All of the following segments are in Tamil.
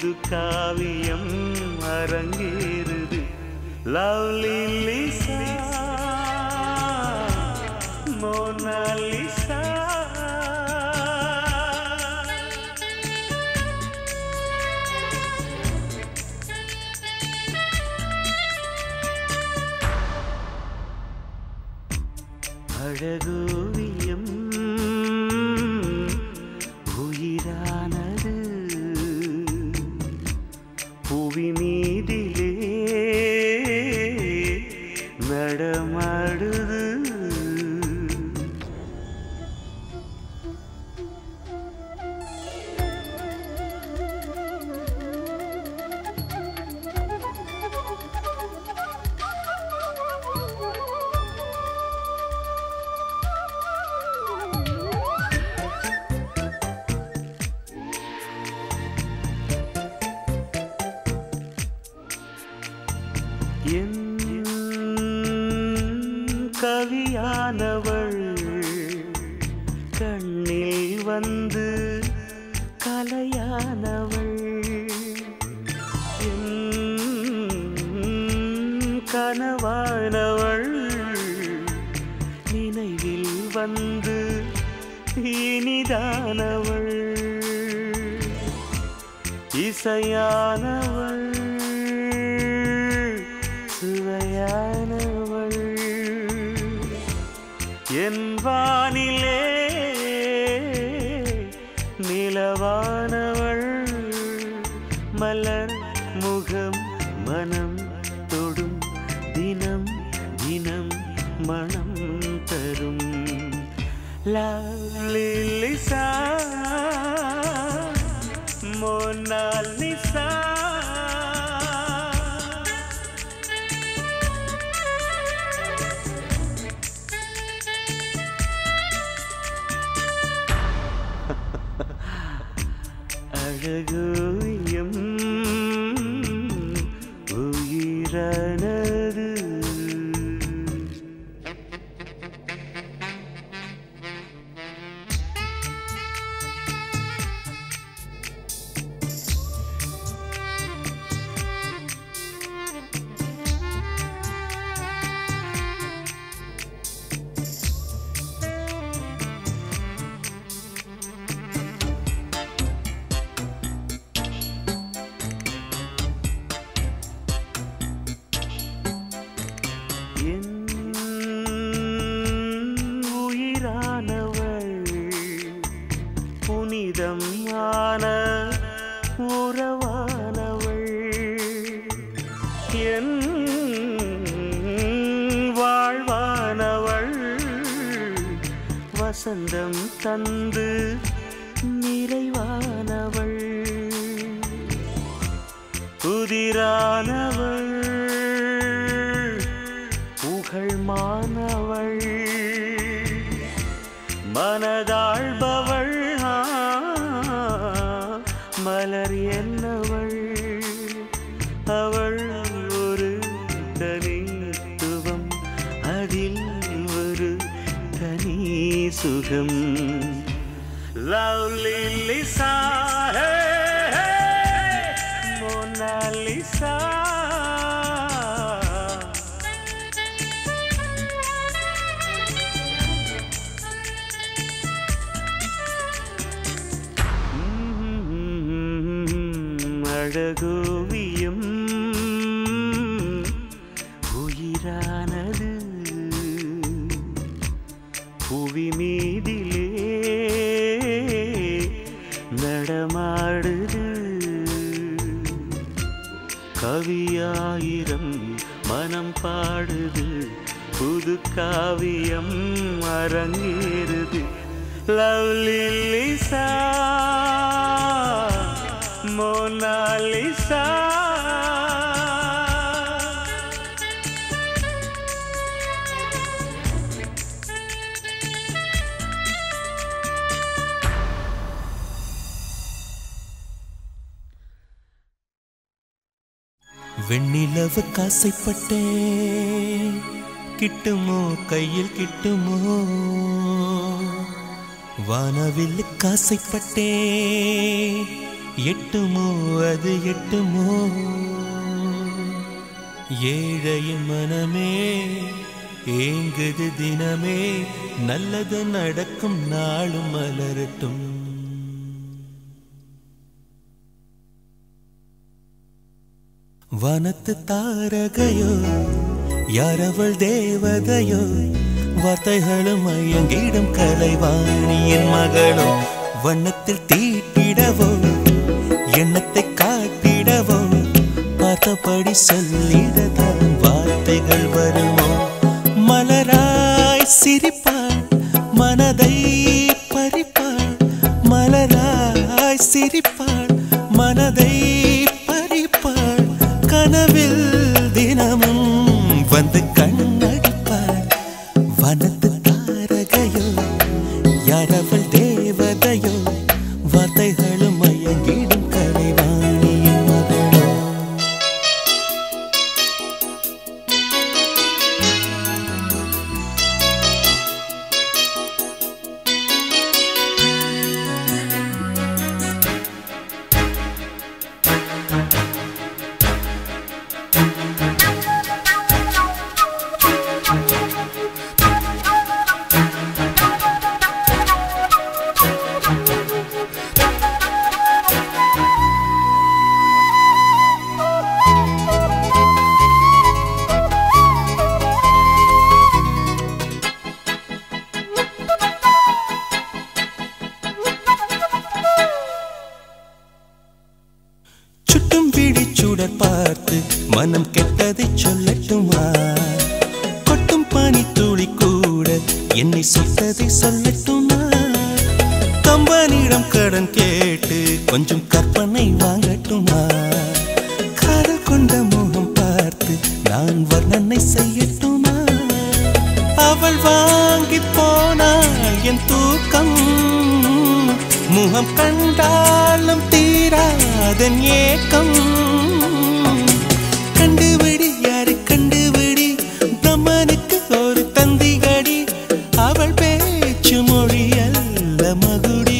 புது காவியம் அரங்கேறுது லவ்லி லிசா மோனாலிசா அழகோவியம் உயிரானது புவி மீதிலே நடமாடுது என் கவியானவள் கண்ணில் வந்து கலையானவள் என் கனவானவள் நினைவில் வந்து இனிதானவள் இசையானவள் சுவையானவள் என் வானிலே நிலவானவள் மலர் முகம் மனம் தொடும் தினம் தினம் மனம் தரும் லிசா மோனாலிசா அழகோயம் உயிரானது என் உயிரானவள் புனிதம் ஆன உறவானவள் என் வாழ்வானவள் வசந்தம் தந்து நிறைவானவள் புதிரானவள் புகழ் மாணவள் மனதாழ்பவள் ஆ, மலர் என்னவள் அவள் ஒரு தனித்துவம் அதில் ஒரு தனி சுகம் லவ்லி லிசா மோனாலிசா அழகோவியம் உயிரானது புவி மீதிலே நடமாடுது கவியாயிரம் மனம் பாடுது புது காவியம் அரங்கேறுது லவ்லி லிசா மோனாலிசா வெண்ணிலவு காசைப்பட்டேன் கிட்டுமோ கையில் கிட்டுமோ வானவில் காசைப்பட்டேன் எட்டுமோ அது எட்டுமோ ஏழையின் மனமே ஏங்குது தினமே நல்லது நடக்கும் நாளும் மலரட்டும் வனத்து தாரகையோ யாரவள் தேவதையோ வார்த்தைகளும் மயங்கிடும் கலைவாணியின் மகளோ வண்ணத்தில் தீட்டிடவோ எண்ணத்தை காட்டிடவோ பார்த்தபடி சொல்லிடதான் வார்த்தைகள் வருமோ மலராய் சிரிப்பாள் மனதை பறிப்பாள் மலராய் சிரிப்பாள் மனதை பறிப்பாள் கனவில் தினமும் வந்து கண்ணடிப்பாள் வனத்து தாரகையோ யாரவள் தேவதையோ வார்த்தைகளும் மயங்கிடும் கலைவாணியின் மகளோ சுட்டும் விழி சுடர் பார்த்து மனம் கெட்டதை சொல்லட்டுமா கொட்டும் பனி துளி கூட என்னை சுட்டதை சொல்லட்டுமா கம்பனிடம் கடன் கேட்டு கொஞ்சம் கற்பனை வாங்கட்டுமா காதல் கொண்ட முகம் பார்த்து நான் வர்ணனை செய்யட்டுமா அவள் வாங்கி போனாள் என் தூக்கம் முகம் கண்டாலும் தீராதன் ஏக்கம் கண்டுபிடி யாரு கண்டுபிடி பிரம்மனுக்கு ஒரு தந்திகடி அவள் பேச்சு மொழி அல்ல மகுடி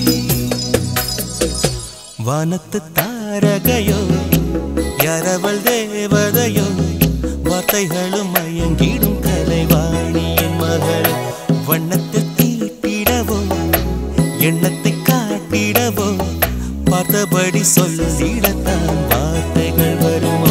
வானத்து தாரகையோ யாரவள் தேவதையோ வார்த்தைகளும் மயங்கிடும் கலைவாணியின் மகள் வண்ணத்தில் தீட்டிடவோ எண்ணத்தை காட்டிடவோ பார்த்தபடி சொல்லிடத்தான் வார்த்தைகள் வருமோ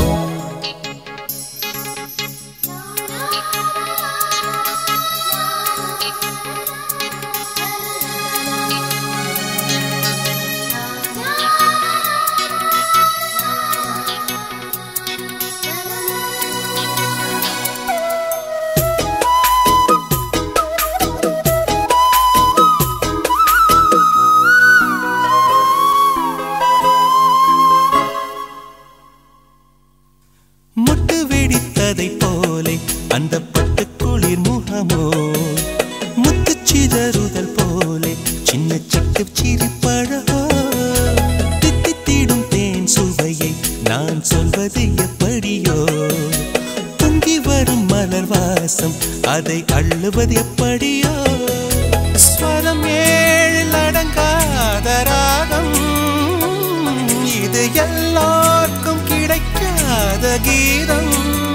முட்டு வெடித்ததை போலே அந்த பட்டு குளிர் முகமோ முத்து சிதறுதல் போலே சின்ன சிட்டு சிரிப்பழகோ தித்தித்திடும் தேன் சுவையை நான் சொல்வது எப்படியோ பொங்கி வரும் மலர் வாசம் அதை அள்ளுவது எப்படியோ ஸ்வரம் ஏழில் அடங்காத ராகம் இது எல்லாருக்கும் கிடைக்காத கீதம்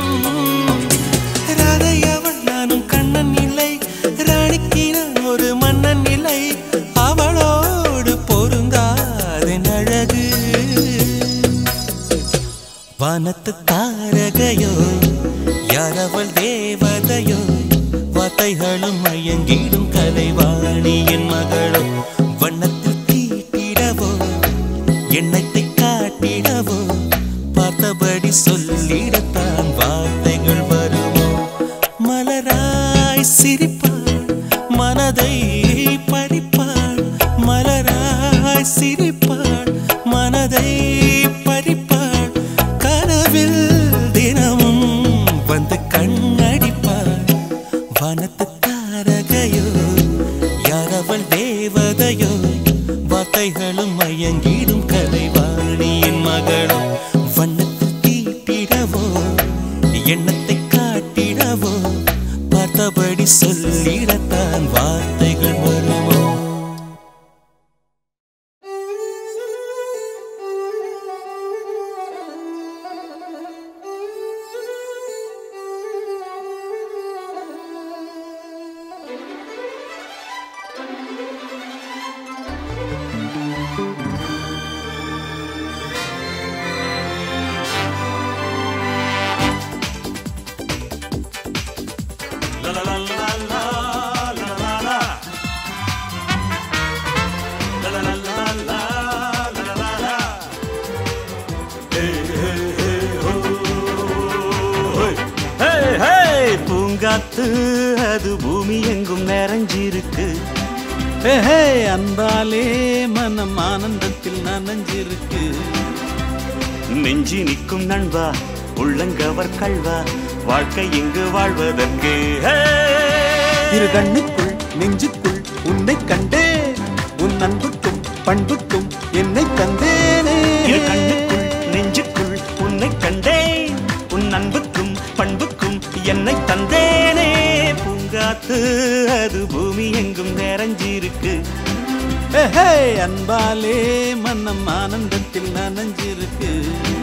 ராதை அவள் நானும் கண்ணன் இல்லை ராணிக்கு நான் ஒரு மன்னன் இல்லை அவளோடு பொருந்தாதென் அழகு வானத்து தாரகையோ யாரவள் தேவதையோ வார்த்தைகளும் மயங்கிடும் கலைவாணியின் மகளோ வண்ணத்தில் தீட்டிடவோ எண்ணத்தை காட்டிடவோ பார்த்தபடி சொல்லிடத்தான் வார்த்தைகள் வருமோ மலராய் சிரிப்பாள் மனதை பறிப்பாள் மலராய் சிரிப்பாள் மனதை பறிப்பாள் கனவில் தினமும் வந்து கண்ணடிப்பாள் வனத்து தாரகையோ யாரவள் தேவதையோ வார்த்தைகளும் மயங்கிடும் கலைவாணியின் மகளோ வண்ணத்தில் தீட்டிடவோ எண்ணத்தை காட்டிடவோ பார்த்தபடி சொல்லிடத்தான் வார்த்தைகள் வருமோ பூங்காத்து அது பூமி எங்கும் நிறைஞ்சிருக்கு ஹே அன்பாலே மனம் ஆனந்தத்தில் நனைஞ்சிருக்கு நெஞ்சி நிற்கும் நண்பா உள்ளங்கவர் கல்வா வாழ்க்கை இங்கு வாழ்வதற்கு ஹே! இரு கண்ணுக்குள் நெஞ்சுக்குள் உன்னை கண்டே உன் அன்புக்கும் பண்புக்கும் என்னை தந்தேனே இரு கண்ணுக்குள் நெஞ்சுக்குள் உன்னை கண்டேன் உன் அன்புக்கும் பண்புக்கும் என்னை தந்தேனே பூங்காத்து அது பூமி எங்கும் நிறைஞ்சிருக்கு ஹே அன்பாலே மனம் ஆனந்தத்தில் நனைஞ்சிருக்கு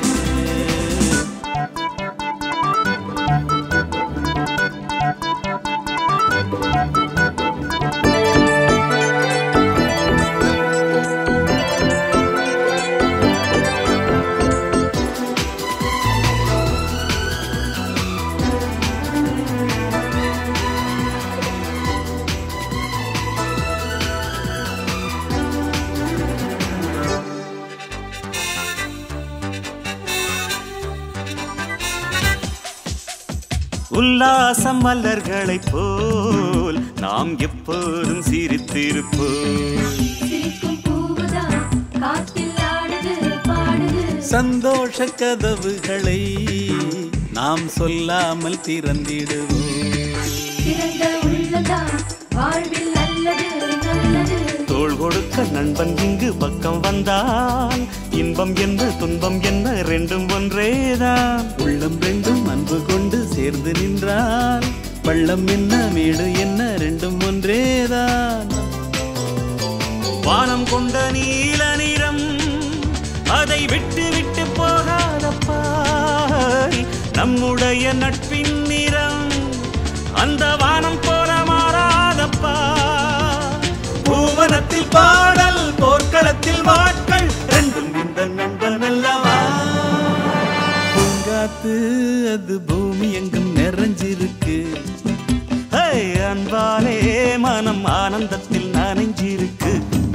உல்லாசம் மலர்களைப் போல் நாம் எப்போதும் சிரித்திருப்போம் சிரிக்கும் பூவுதான் காற்றில் ஆடுது பாடுது சந்தோஷ கதவுகளை நாம் சொல்லாமல் திறந்திடுவோம் திறந்த உள்ளதான் வாழ்வில் நல்லது நல்லது தோள் கொடுக்க நண்பன் இங்கு பக்கம் வந்தால் இன்பம் என்ன துன்பம் என்ன ரெண்டும் ஒன்றேதான் உள்ளம் ரெண்டும் அன்பு கொண்டு சேர்ந்து நின்றால் பள்ளம் என்ன மேடு என்ன ரெண்டும் ஒன்றேதான் வானம் கொண்ட நீல நிறம் அதை விட்டு விட்டு போகாதப்பா நம்முடைய நட்பின் நிறம் அந்த வானம் போல மாறாதப்பா பூவனத்தில் பாடல் போர்க்களத்தில் வாட்கள் ரெண்டும் இந்த நண்பன் அல்லவா பூங்காத்து அது பூமி எங்கும் நிறைஞ்சிருக்கு ஹே, அன்பாலே மனம் ஆனந்தத்தில் நனைஞ்சிருக்கு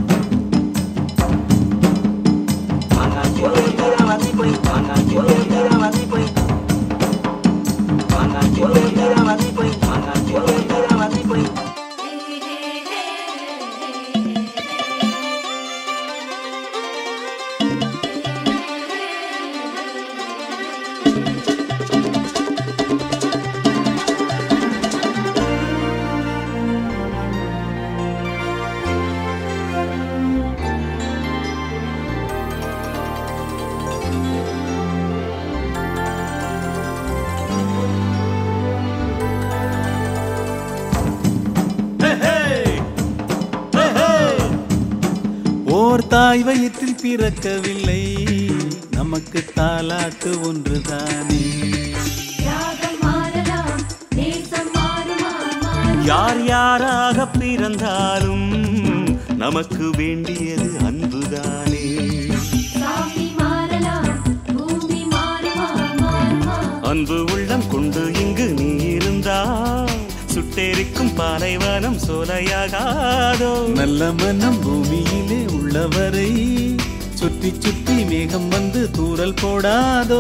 ஓர் தாய் வயிற்றில் பிறக்கவில்லை நமக்கு தாலாட்டு ஒன்றுதானே ராகம் மாறலாம் நேசம் மாறுமா மாறுமா யார் யாராக பிறந்தாலும் நமக்கு வேண்டியது அன்புதானே சாமி மாறலாம் பூமி மாறுமா மாறுமா அன்பு உள்ளம் கொண்டு இங்கு நீ இருந்தால் சுட்டெரிக்கும் பாலைவனம் சோலையாகாதோ நல்ல மனம் பூமியிலே உள்ளவரை சுற்றி சுற்றி மேகம் வந்து தூறல் போடாதோ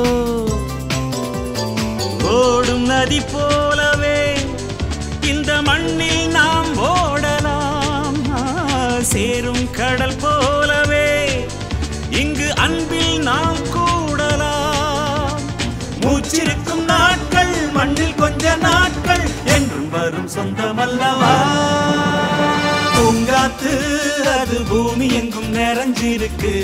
ஓடும் நதி போலவே இந்த மண்ணில் நாம் ஓடலாம் ஆ, சேரும் கடல் போலவே இங்கு அன்பில் நாம் கூடலாம் மூச்சிருக்கும் நாட்கள் மண்ணில் கொஞ்ச நாட்கள் என்றும் வரும் சொந்தமல்லவா பூங்காத்து அது பூமி எங்கும் நிறைஞ்சிருக்கு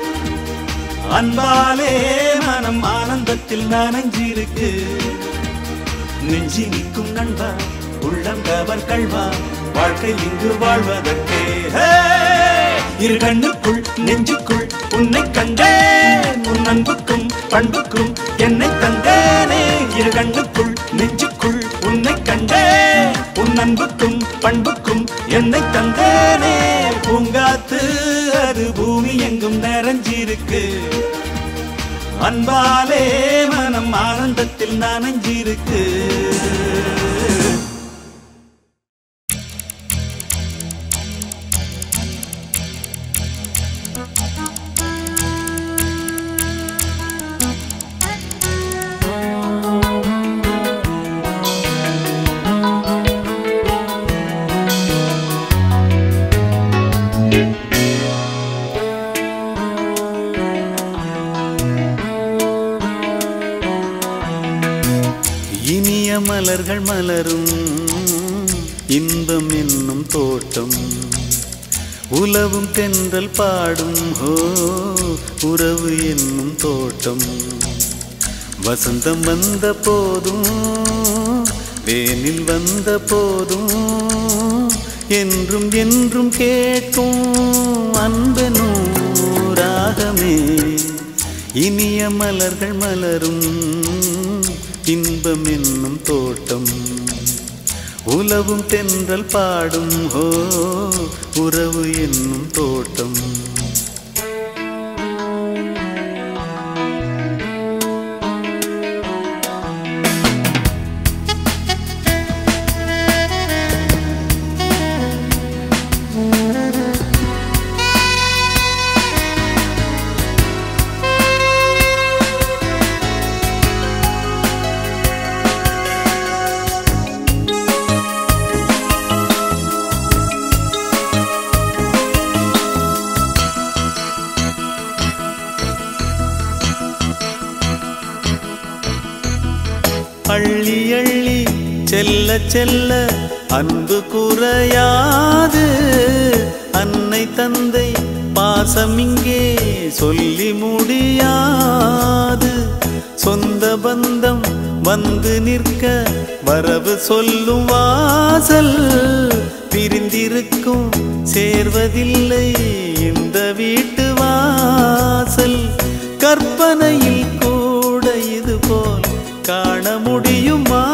அன்பாலே மனம் ஆனந்தத்தில் நனைஞ்சிருக்கு நெஞ்சி நிற்கும் நண்பா உள்ளம் கவர் கல்வா வாழ்க்கை இங்கு வாழ்வதற்கே ஹே! இரு கண்ணுக்குள் நெஞ்சுக்குள் உன்னை கண்டேன் உன் அன்புக்கும் பண்புக்கும் என்னை தந்தேனே இரு கண்ணுக்குள் நெஞ்சுக்குள் உன்னை கண்டேன் உன் அன்புக்கும் பண்புக்கும் என்னை தந்தேனே பூங்காத்து அது பூமி எங்கும் நிறைஞ்சிருக்கு அன்பாலே மனம் ஆனந்தத்தில் நனைஞ்சிருக்கு இனிய மலர்கள் மலரும் இன்பம் என்னும் தோட்டம் உலவும் தென்றல் பாடும் ஹோ உறவு என்னும் தோட்டம் வசந்தம் வந்த போதும் வேனில் வந்த போதும் என்றும் என்றும் கேட்கும் அன்பெனும் ராகமே இனிய மலர்கள் மலரும் இன்பம் என்னும் தோட்டம் உலவும் தென்றல் பாடும் ஹோ உறவு என்னும் தோட்டம் அள்ளி அள்ளி செல்ல செல்ல அன்பு குறையாது அன்னை தந்தை பாசம் இங்கே சொல்லி முடியாது சொந்த பந்தம் வந்து நிற்க வரவு சொல்லும் வாசல் பிரிந்திருக்கும் சேர்வதில்லை இந்த வீட்டு வாசல் கற்பனையில் கூட இது போல் காண முடியுமா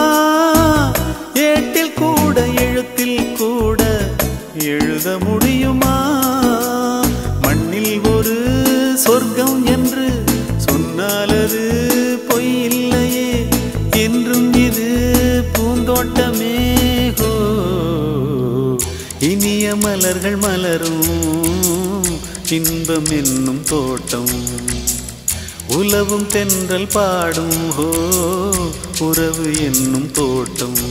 ஏட்டில் கூட எழுத்தில் கூட எழுத முடியுமா மண்ணில் ஒரு சொர்க்கம் என்று சொன்னால் அது பொய் இல்லையே என்றும் இது பூந்தோட்டமே ஹோ இனிய மலர்கள் மலரும் இன்பம் என்னும் தோட்டம் உலவும் தென்றல் பாடும் ஹோ உறவு என்னும் தோட்டம்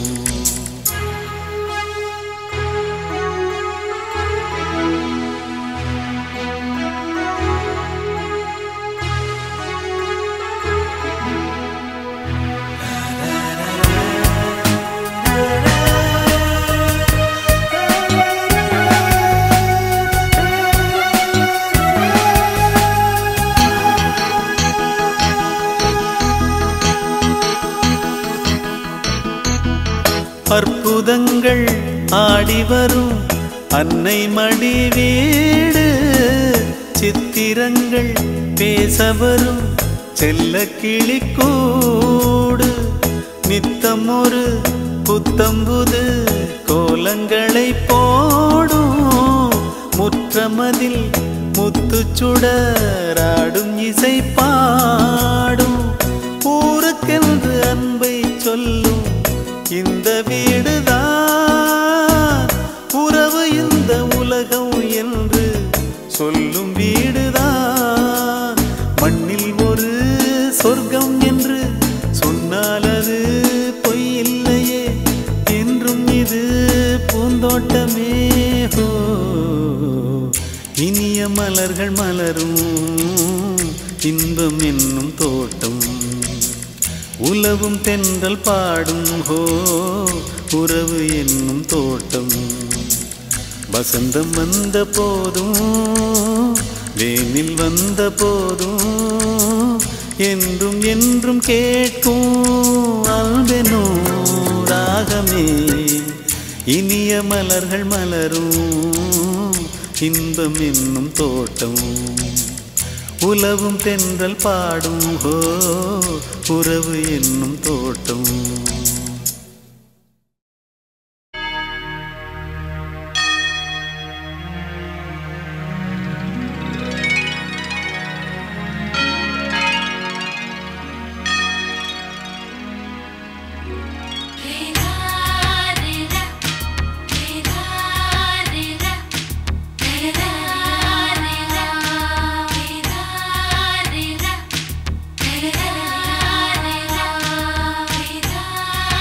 அற்புதங்கள் ஆடி வரும் அன்னை மடி வீடு சித்திரங்கள் பேச வரும் செல்ல கிளிக்கூடு நித்தம் ஒரு புத்தம்புது கோலங்களை போடும் முற்றமதில் முத்துச்சுடராடும் இசை பாடும் ஊருக்கென்று அன்பை சொல்லும் இந்த வீடுதான் உறவு இந்த உலகம் என்று சொல்லும் வீடுதான் மண்ணில் ஒரு சொர்க்கம் என்று சொன்னால் அது பொய் இல்லையே என்றும் இது பூந்தோட்டமே ஹோ இனிய மலர்கள் மலரும் இன்பம் என்னும் தோட்டம் உலவும் தென்றல் பாடும் ஹோ உறவு என்னும் தோட்டம் வசந்தம் வந்த போதும் வேனில் வந்த போதும் என்றும் என்றும் கேட்கும் அல்பெனோ ராகமே இனிய மலர்கள் மலரும் இன்பம் என்னும் தோட்டம் உலவும் தென்றல் பாடும் ஹோ உறவு என்னும் தோட்டம் Ra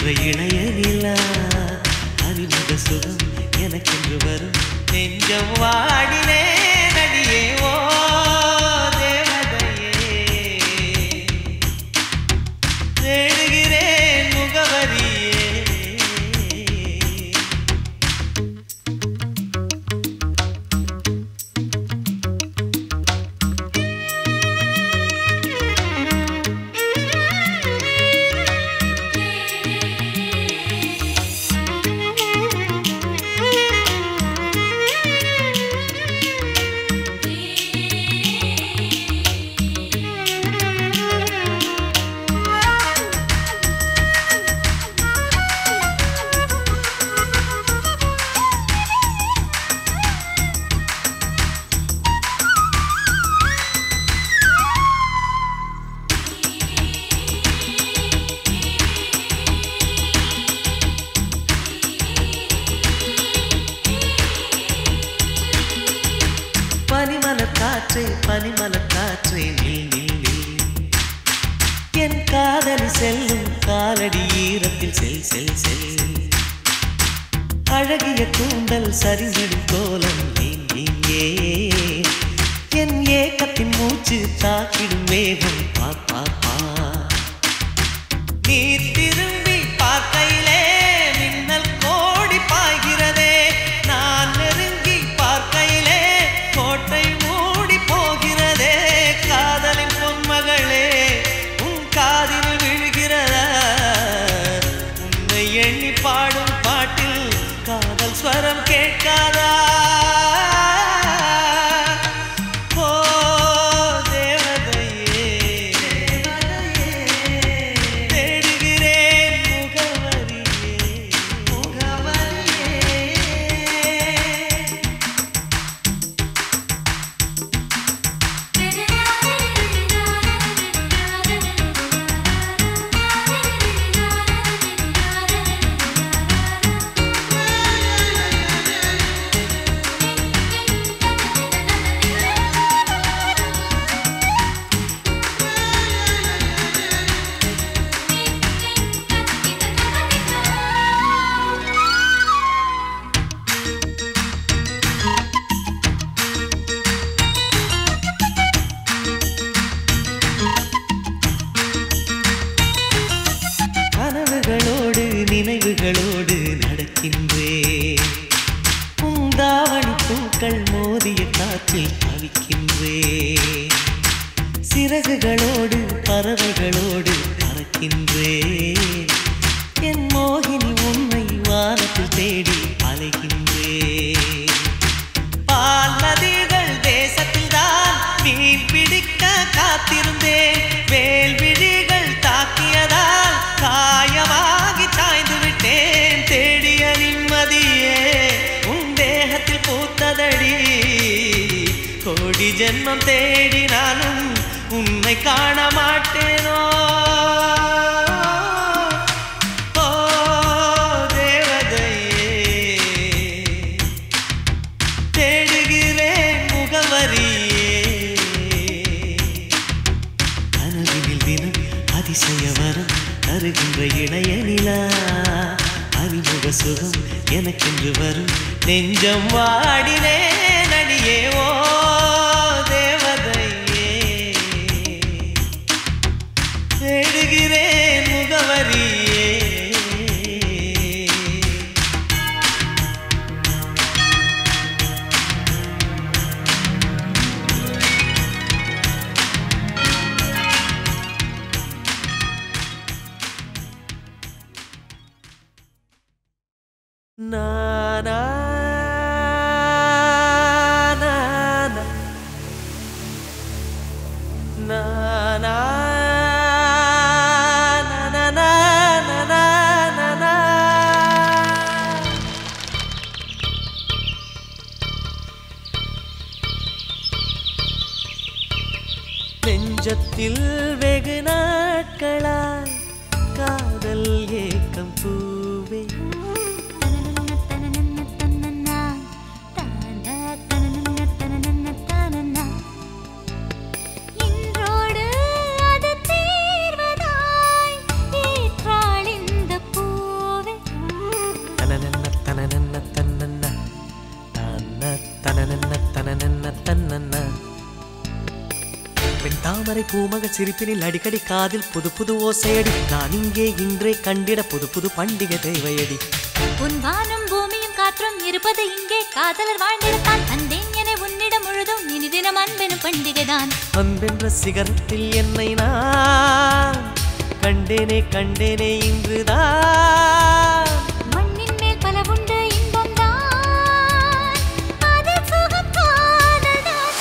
இணைய நிலா அறிமுக சுகம் எனக்கென்று வரும் நெஞ்சம் வாடினே நடியே ஓ தேவதையே தேடுகிறேன் முகவரியே பனிமலர் காற்றே பனிமலர் காற்றே நில் நில் நில் என் காதலி செல்லும் காலடி ஈரத்தில் செல் செல் செல் அழகிய கூந்தல் சரிந்திடும் கோலம் நீ நீயே என் ஏக்கத்தின் மூச்சு தாக்கிடும் வேகம் பா பா பா நீ திரும்பி பார்க்கையிலே மின்னல் கோடி பாய்கிறதே நான் நெருங்கி பார்க்கையிலே கோட்டை மூடி போகிறதே காதலின் பொன்மகளே உன் காதில் விழுகிறதா உன்னை எண்ணி பாடும் பாட்டில் காதல் ஸ்வரம் கேட்காதா ஓ தேவதையே தேடுகிறேன் முகவரியே முகவரியே கனவுகளோடு நினைவுகளோடு நடக்கின்றேன் பூந்தாவணி பூக்கள் மோதிய காற்றில் தவிக்கின்றேன் சிறகுகளோடு பறவைகளோடு பறக்கின்றேன் என் மோகினி உன்னை வானத்தில் தேடி அலைகின்றேன் பால் நதிகள் தேசத்தில் தான் மீன் பிடிக்க காத்திருந்தேன் வேல் விழிகள் தாக்கியதால் காயமாகி சாய்ந்து விட்டேன் தேடிய நிம்மதியே உன் தேகத்தில் பூத்ததடி கோடி ஜென்மம் தேடினாலும் உன்னை காண மாட்டேனோ ஓ தேவதையே தேடுகிறேன் முகவரியே கனவினில் தினம் அதிசய வரம் தருகின்ற இணைய நிலா அறிமுக சுகம் எனக்கென்று வரும் நெஞ்சம் வாடினே நடியே ஓ தேவதையே தேடுகிறேன் முகவரியே na na na na na na na na na na na na நெஞ்சத்தில் வெகு நாட்களாய் காதல் ஏக்கம் பூவே இன்றோடு அது தீர்வதாய் ஏற்றாள் இந்த பூ பெண் தாமரை பூமக சிரிப்பினில் அடிக்கடி காதில் புது புது ஓசையடி நான் இங்கே இன்றே கண்டிட புது புது பண்டிகை தேவையடி உன் வானும் பூமியும் காற்றும் இருப்பது இங்கே காதலர் வாழ்ந்திடத்தான் தந்தேன் என உன்னிடம் முழுதும் இனி தினம் அன்பெனும் பண்டிகைதான் அன்பென்ற சிகரத்தில் என்னை நான் கண்டேனே கண்டேனே இன்றுதான் மண்ணின் மேல் பல உண்டு இன்பம் தான் அதில் சுகம் காதல்தான்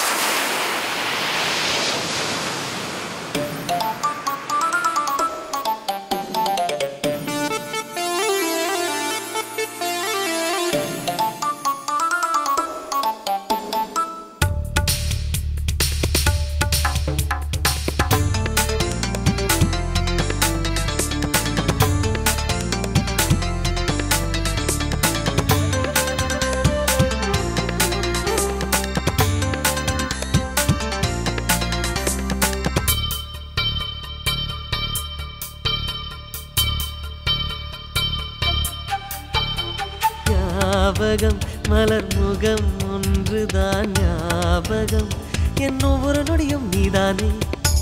ஞாபகம் மலர் முகம் ஒன்றுதான் ஞாபகம் என் ஒவ்வொரு நொடியும் நீதானே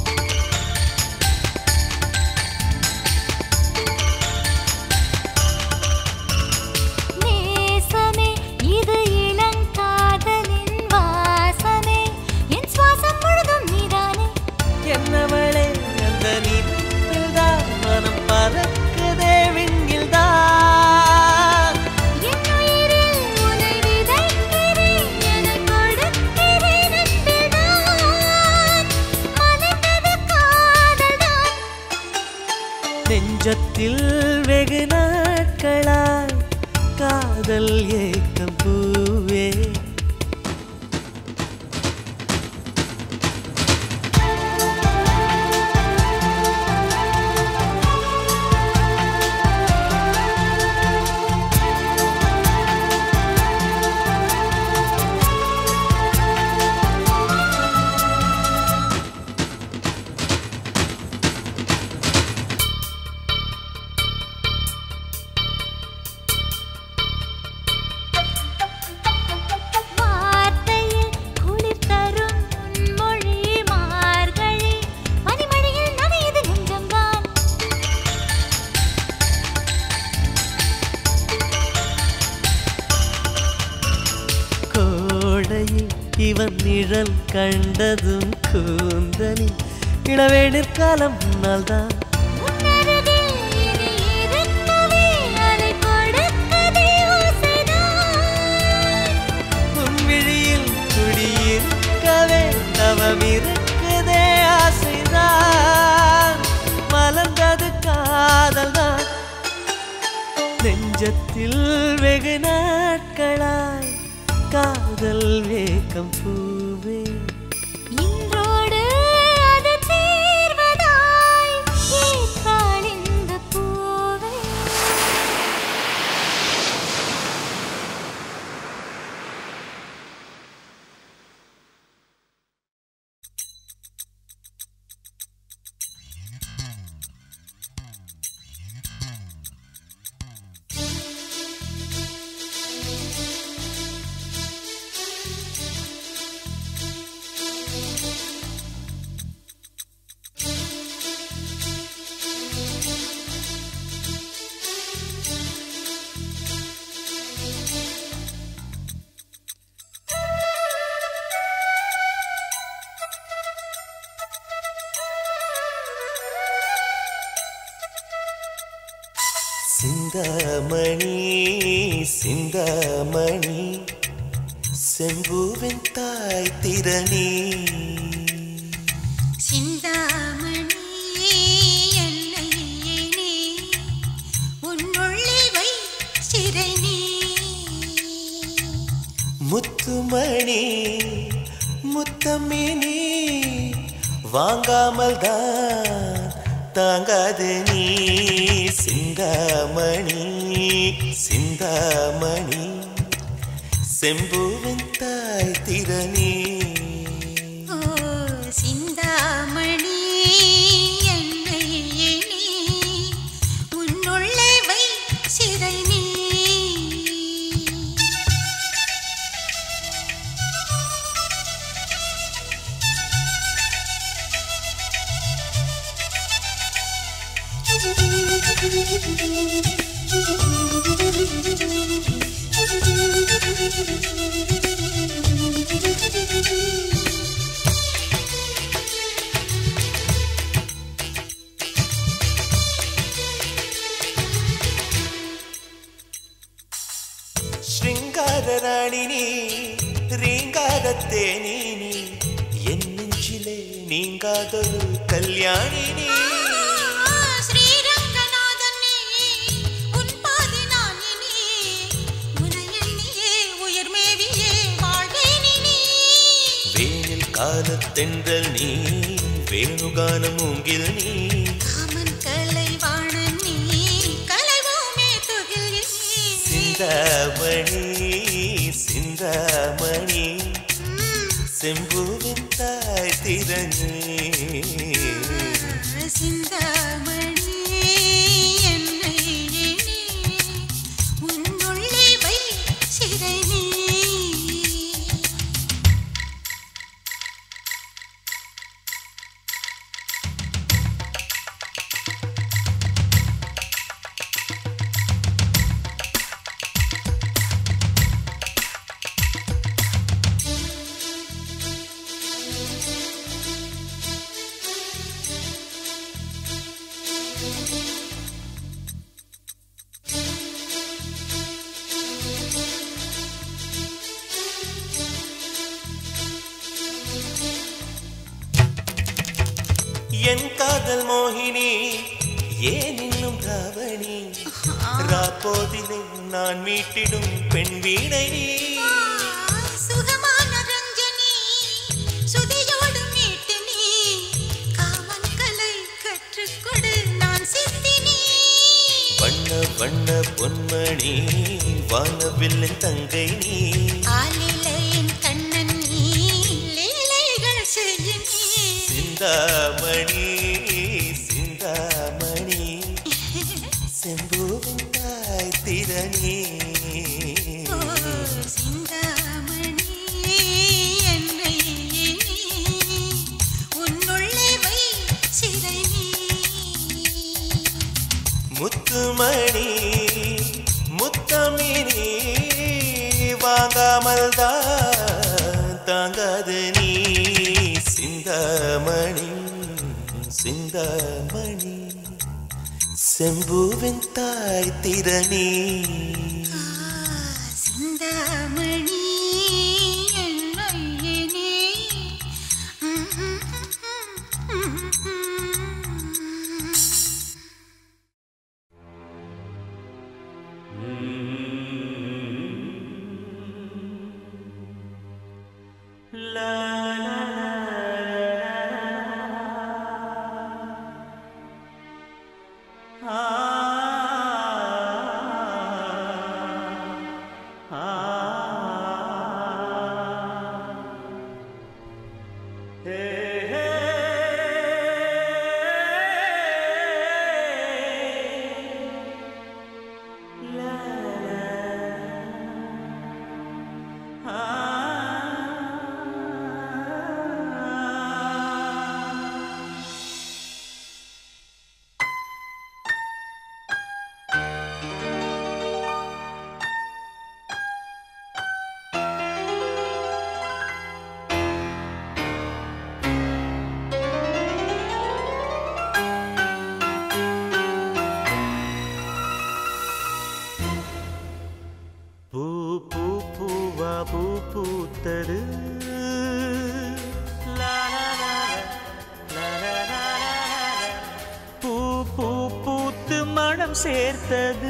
நேசமே இது இளங்காதலின் வாசமே என் சுவாசம் முழுதும் நீதானே என்னவளே அந்த நீதான் மனம் பறக்குதே விண்ணில் தான் என் உயிரில் உன்னை விதைக்கிறேன் எனக் கொடுக்கிறேன் அன்பில்தான் மலர்ந்தது காதல்தான் நெஞ்சத்தில் வெகு நாட்களாய் காதல் ஏக்கம் பூவே வார்த்தையில் குளிர் தரும் உன்மொழி மார்கழி பனிமழையில் நனையது நெஞ்சம்தான் கோடையில் இவன் நிழல் கண்டதும் கூந்தலில் இளவேணிற் காலம் முன்னால்தான் உன்னருகில் இனி இருக்கவே அதை கொடுக்கதே ஓசைதான் உன்விழியில் குடியிருக்கவே தவம் இருக்குதே ஆசைதான் மலர்ந்தது காதல்தான் நெஞ்சத்தில் வெகு நாட்களாய் காதல் வேகம் பூவே இன்றோடு அது தீர்வதாய் ஏற்றாள் இந்த பூவே சிந்தாமணி சிந்தாமணி செம்பூவின் தாய் திறனி சிந்தாமணி என்னை நீ உன்னுள்ளே வை சிறை நீ முத்துமணி முத்தமினி வாங்காமல் தான் தாங்காது நீ சிந்தாமணி சிந்தாமணி செம்பூவின் தாய் திறனி ஓ சிந்தாமணி என்னை நீ உன்னுள்ளே வை சிறை நீ ശൃംഗാര റാണി നീ റീങ്കാരത്തേനി നീ എൻ നെഞ്ചിലെ നീങ്കാതൊരു കല്യാണി നീ ஸ்ரீரங்கநாதன் நீ, உன் பாதி நான் இனி. உனை எண்ணியே உயிர் மேவியே வாழ்வேன் இனி. വേനൽ കാലത്തെണ്ടൽ നീ വേണുഗാനം മൂങ്കിൽ നീ காமன் கலைவாணன் நீ, கலைவோமே துகில் இனி. സിന്ദാമണി സിന്ദാമണി செம்பூவின் தாய் திறனே சிந்தாமணி என்னை எண்ணி, உன்னுள்ளே வை சிறை நீ என் காதல் மோகினி ஏன் இன்னும் ராவணி ராப்போதிலே நான் மீட்டிடும் பெண் வீணை நீ சுகமான ரஞ்சனி சுதியோடு மீட்டு நீ காமன் கலை கற்றுக்கொடு நான் சித்தினி வண்ண வண்ண பொன்மணி வானவில்லின் தங்கை நீ ஆலிலையின் கண்ணன் நீ லீலைகள் செய்ய நீ சிந்தாமணி சிந்தாமணி செம்பூவின் தாய் திறனே ஓ சிந்தாமணி என்னை எண்ணி, உன்னுள்ளே வை சிறை நீ முத்துமணி முத்தமினி வாங்காமல் தான் தாங்காது நீ சிந்தாமணி சிந்தாமணி செம்பூவின் தாய் திறனே சிந்தாமணி என்னை எண்ணி, பூ பூ பூவா பூ பூத்தது லா, லா, லா, லா, லா, லா, லா, லா. பூ பூ பூத்து மனம் சேர்த்தது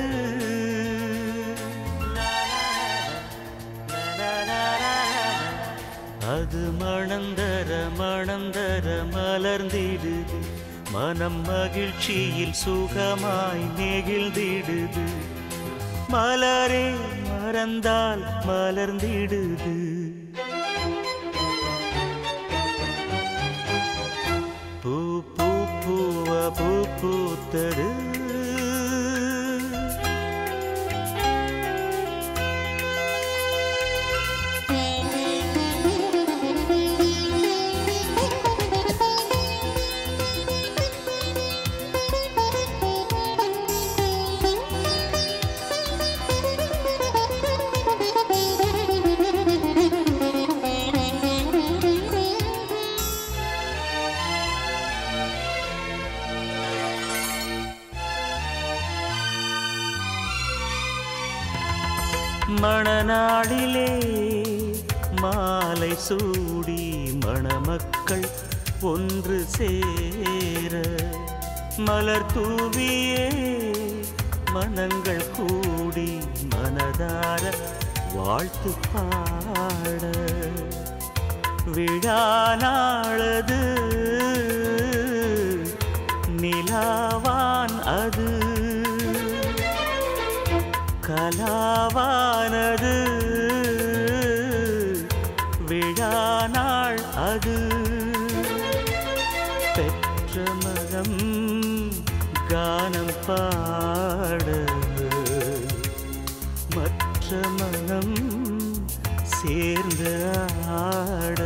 லா, லா, லா, லா, லா, லா. அது மணந்தர மணந்தர மலர்ந்திடுது மனம் மகிழ்ச்சியில் சுகமாய் நெகிழ்ந்திடுது மலரே மறந்தால் மலர்ந்திடுது பூ பூ பூவ பூ பூத்தது Thank you. நாளிலே மாலை சூடி மணமக்கள் ஒன்று சேர மலர் தூவியே மனங்கள் கூடி மனதார வாழ்த்து பாட விழா நாளது நிலாவான் அது கலாவானது விழா நாள் அது பெற்ற மகம் கானம் பாட மற்ற மனம் சேர்ந்து ஆட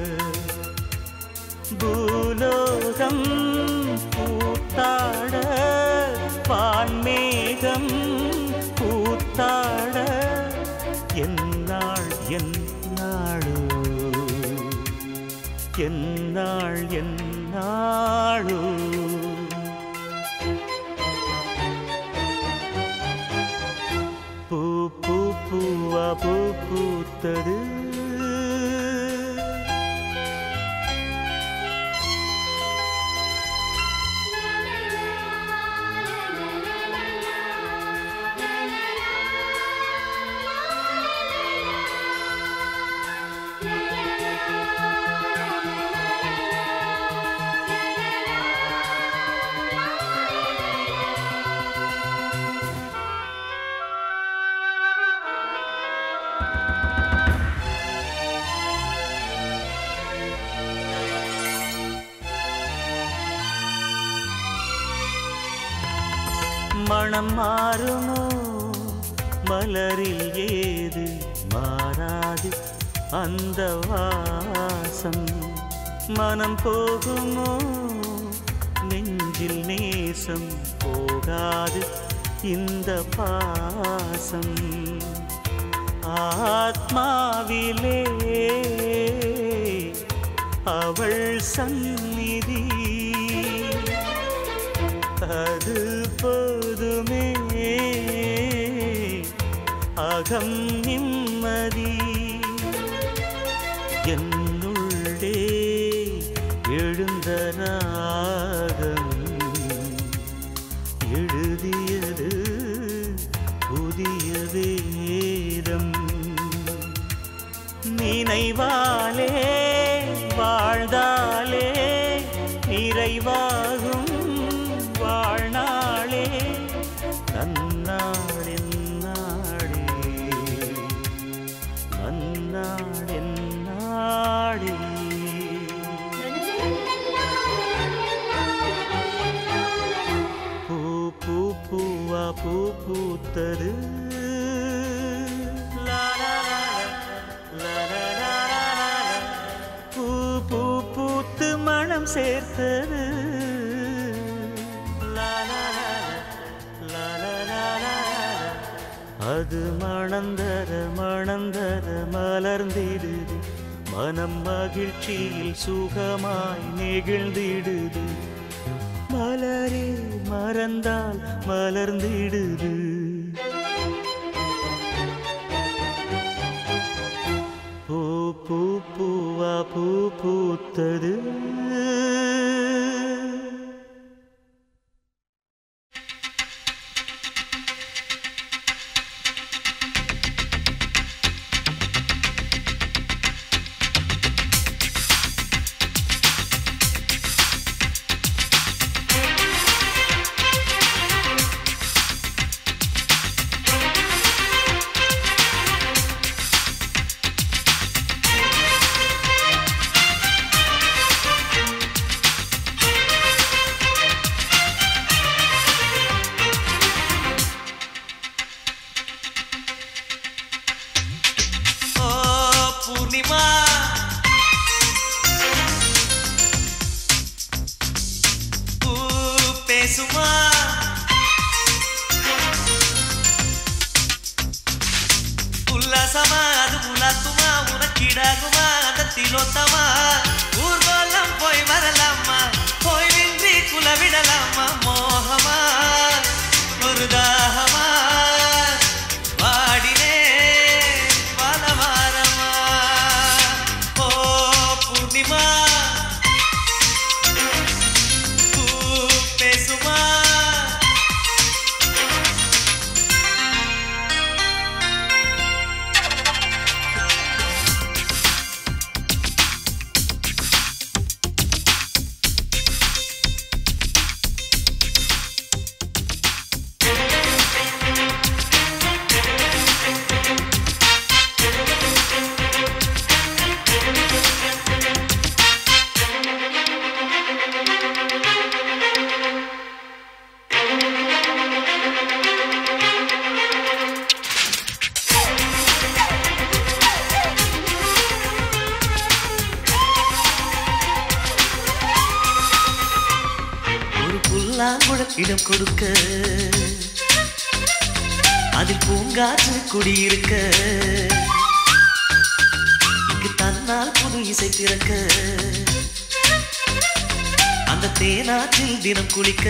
பூலோகம் பூத்தாட வான்மேகம் பூத்தாட என்னாள் என்னாளோ என்னாள் என்னாளோ பூ பூ பூவா பூ பூத்தது மனம் மாறுமோ மலரில் ஏது மாறாது அந்த வாசம் மனம் போகுமோ நெஞ்சில் நேசம் போகாது இந்த பாசம் ஆத்மாவிலே அவள் சந்நிதி அது போதுமே அகம் நிம்மதி என்னுள்ளே எழுந்த ராகம் எழுதியது புதிய வேதம் நினைவாலே வாழ்ந்தாலே நிறைவாகும் வாழ்நாளே நன்னாளின் நாளே நன்னாளின் நாளே பூ பூ பூவா பூ பூத்தது லா, லா, லா, லா, லா, லா, லா, லா, லா. பூ பூ பூத்து மனம் சேர்த்தது லா, லா, லா, லா, லா, லா, லா, லா. அது மணந்தர மணந்தர மலர்ந்திடுது மனம் மகிழ்ச்சியில் சுகமாய் நெகிழ்ந்திடுது மலரே மறந்தால் மலர்ந்திடுது பூ பூ பூவா பூ பூத்தது ஓ பூர்ணிமா பூ பேசுமா உல்லாசமா அது உலாத்துமா உனக்கிடாகுமா அந்த திலோத்தமா ஊர்வலம் போய் வரலாமா போய் நின்றி குலவிடலாமா மோகமா ஒரு தாகமா வாடினே இடம் கொடுக்க அதில் பூங்காற்று குடியிருக்க இங்கு தன்னால் புது இசை பிறக்க அந்த தேனாற்றில் தினம் குளிக்க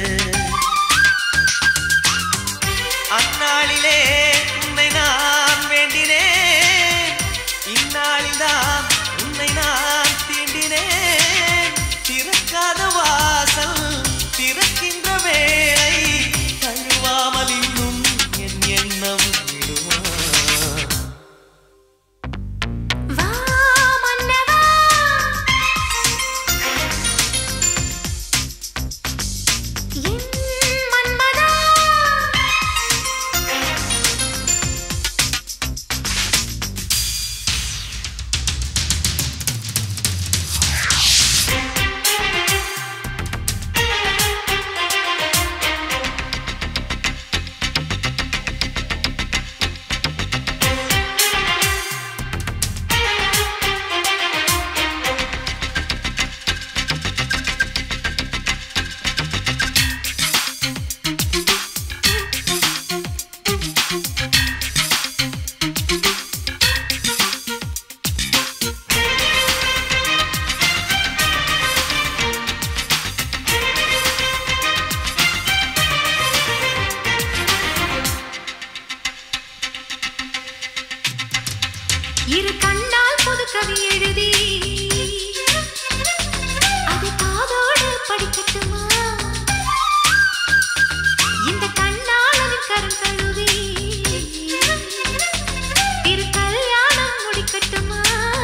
அந்நாளிலே உன்னை நான் வேண்டினேன் இந்நாளில்தான் உன்னை நான் தீண்டினேன் திறக்காத வாசல் திறக்கின்ற வேளை தழுவாமல் இன்னும் என் எண்ணம் விடுமா வா மன்னவா என் மன்மதா இரு கண்ணால் புது கவி எழுதி அது காதோடு படிக்கட்டுமா இந்த கண்ணால் அது கரும் கழுவி திரு கல்யாணம் முடிக்கட்டுமா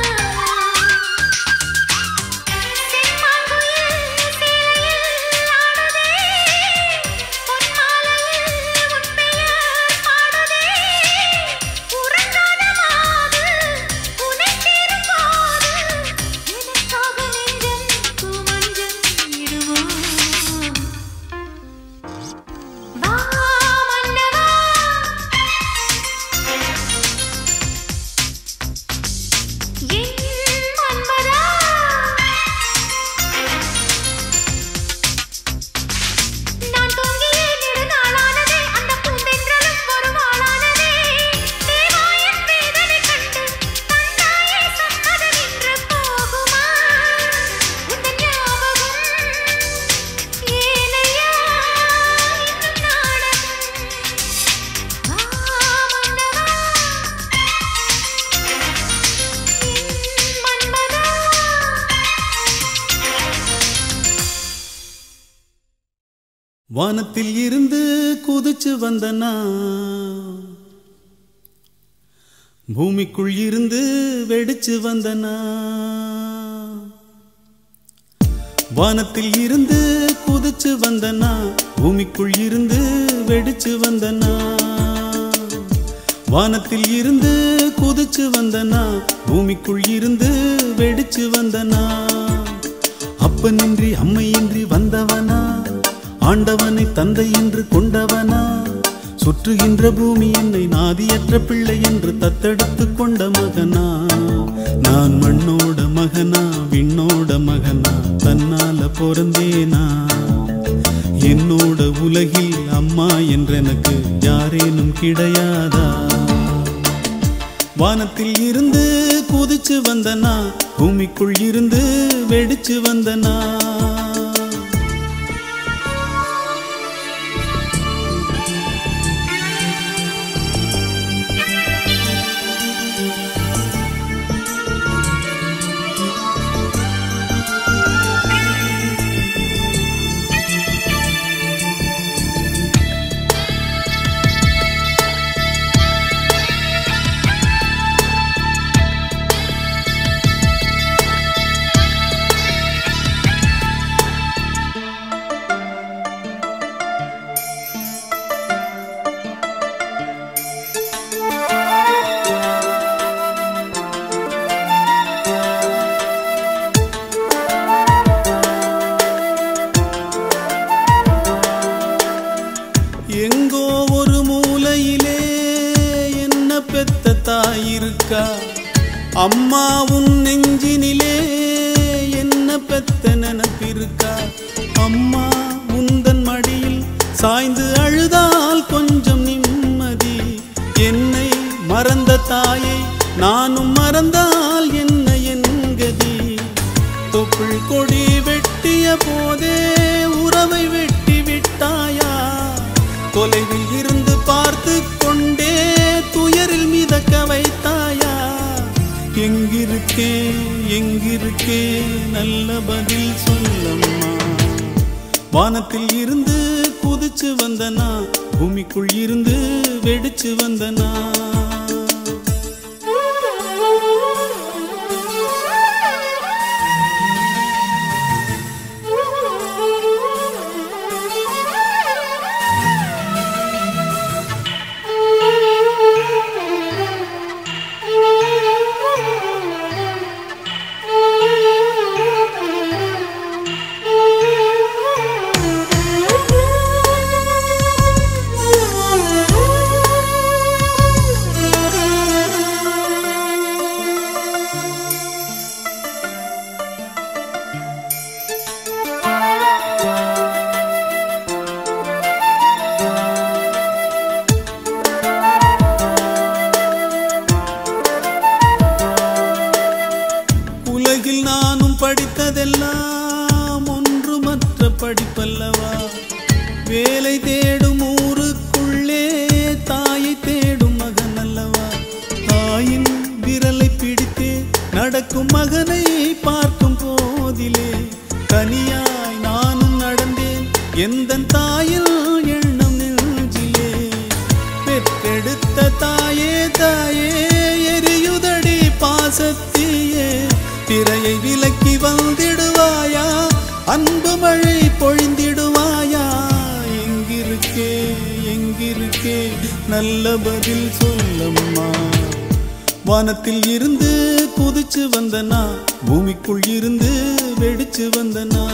செம்மாங்குயில் சேலையில் ஆடுதே பொன்மாலையில் உன் பெயர் பாடுதே உறங்காத மாது உனை சேரும் போது எனக்காக நெஞ்சம் பூமஞ்சம் இடுமோ வா மன்னவா என் மன்மதா நான் தூங்கிய நெடுநாளானதே அந்த பூந்தென்றலும் ஒரு வாளானதே தேவாயின் வேதனை கண்டு தந்தாயே சம்மதம் என்று போகுமா உந்தன் ஞாபகம் ஏனையா இன்னும் நாடகம் வா மன்னவா என் மன்மதா வானத்தில் இருந்து குதிச்சு வந்தனா பூமிக்குள் இருந்து வெடிச்சு வந்தனா வானத்தில் இருந்து குதிச்சு வந்தனா பூமிக்குள் இருந்து வெடிச்சு வந்தனா வானத்தில் இருந்து குதிச்சு வந்தனா பூமிக்குள் இருந்து வெடிச்சு வந்தனா அப்பனின்றி அம்மையின்றி வந்தவனா ஆண்டவனை தந்தை என்று கொண்டவனா சுற்றுகின்ற பூமி என்னை நாதியற்ற பிள்ளை என்று தத்தெடுத்து கொண்ட மகனா நான் மண்ணோட மகனா விண்ணோட மகனா தன்னால பிறந்தேனா என்னோட உலகில் அம்மா என்றெனக்கு யாரேனும் கிடையாதா வானத்தில் இருந்து குதிச்சு வந்தனா பூமிக்குள் இருந்து வெடிச்சு வந்தனா எங்கோ ஒரு மூலையிலே என்ன பெத்த தாயிருக்கா அம்மா உன் நெஞ்சினிலே என்ன பெத்த நினப்பிருக்கா அம்மா உந்தன் மடியில் சாய்ந்து அழுதால் கொஞ்சம் நிம்மதி என்னை மறந்த தாயை நானும் மறந்தால் என்ன என் கதி தொப்புள் கொடி வெட்டிய போதே உறவை வெட்டி விட்டாயா தொலைவில் இருந்து பார்த்து கொண்டே துயரில் மிதக்க வைத்தாயா எங்கிருக்கே எங்கிருக்கே நல்ல பதில் சொல்லம்மா வானத்தில் இருந்து குதிச்சு வந்தனா பூமிக்குள் இருந்து வெடிச்சு வந்தனா உலகில் நானும் படித்ததெல்லாம் ஒன்றுமற்ற படிப்பல்லவா வேலை தேடும் ஊருக்குள்ளே தாயை தேடும் மகன் அல்லவா தாயின் விரலை பிடித்தே நடக்கும் மகனை பார்க்கும் போதிலே தனியாய் நானும் நடந்தேன் எந்த தாயில் எண்ணம் நெஞ்சிலே பெற்றெடுத்த தாயே தாயே எரியுதடி பாசத்தியே திரையை விலக்கி வந்திடுவாயா அன்பு மழை பொழிந்திடுவாயா எங்கிருக்கே எங்கிருக்கே நல்ல பதில் சொல்லம்மா வானத்தில் இருந்து குதிச்சு வந்தனா பூமிக்குள் இருந்து வெடிச்சு வந்தனா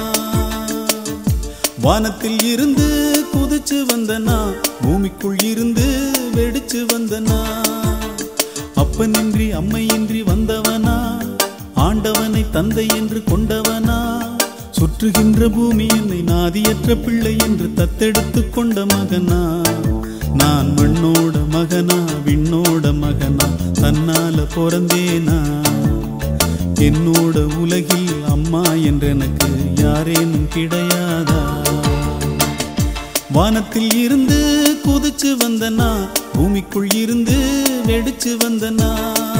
வானத்தில் இருந்து குதிச்சு வந்தனா பூமிக்குள் இருந்து வெடிச்சு வந்தனா அப்பனின்றி அம்மையின்றி வந்தவனா ஆண்டவனை தந்தை என்று கொண்டவனா சுற்றுகின்ற பூமி என்னை நாதியற்ற பிள்ளை என்று தத்தெடுத்து கொண்ட மகனா நான் மண்ணோட மகனா விண்ணோட மகனா தன்னால பிறந்தேனா என்னோட உலகில் அம்மா என்றெனக்கு யாரேனும் கிடையாதா வானத்தில் இருந்து குதிச்சு வந்தனா பூமிக்குள் இருந்து வெடிச்சு வந்தனா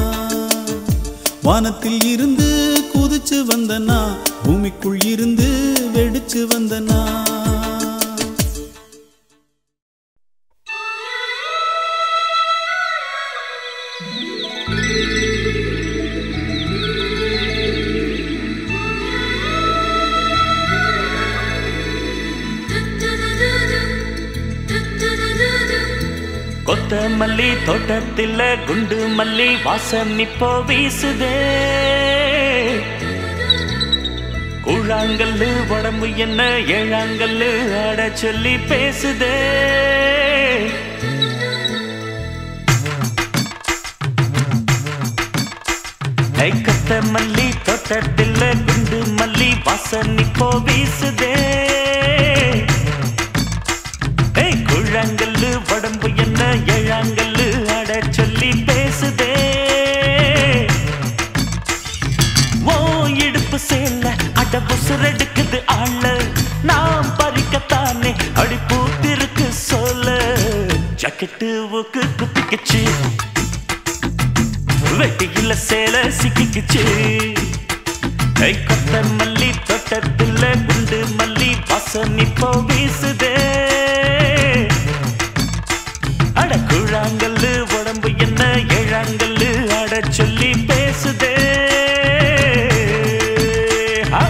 வானத்தில் இருந்து குதிச்சு வந்தனா பூமிக்குள் இருந்து வெடிச்சு வந்தனா கொத்தமல்லி தோட்டத்தில் குண்டு மல்லி வாசம் இப்போ வீசுதே கூழாங்கல்லு உடம்பு என்ன ஏழாங்கல்லு ஆட சொல்லி பேசுதே ஐ கொத்தமல்லி தோட்டத்தில் குண்டு மல்லி வாசம் இப்போ வீசுதே ஏய் குழாங்கல்லு உடம்பு என்ன ஏழாங்கல்லு அட சொல்லி பேசுதே ஓ இடுப்பு சேல அட புசுரெடுக்குது ஆள நாம் பறிக்கத்தானே அடி பூத்திருக்கு சொல்ல ஜக்கெட்டு ஊக்கு குத்திக்குச்சு வெட்டியில சேல சிக்கிக்குச்சு கை கொத்த மல்லி தோட்டத்துல குண்டு மல்லி வாசம் இப்போ வீசுதே அட குழாங்கல்லு உடம்பு என்ன ஏழாங்கல்லு அட சொல்லி பேசுதே ஆ.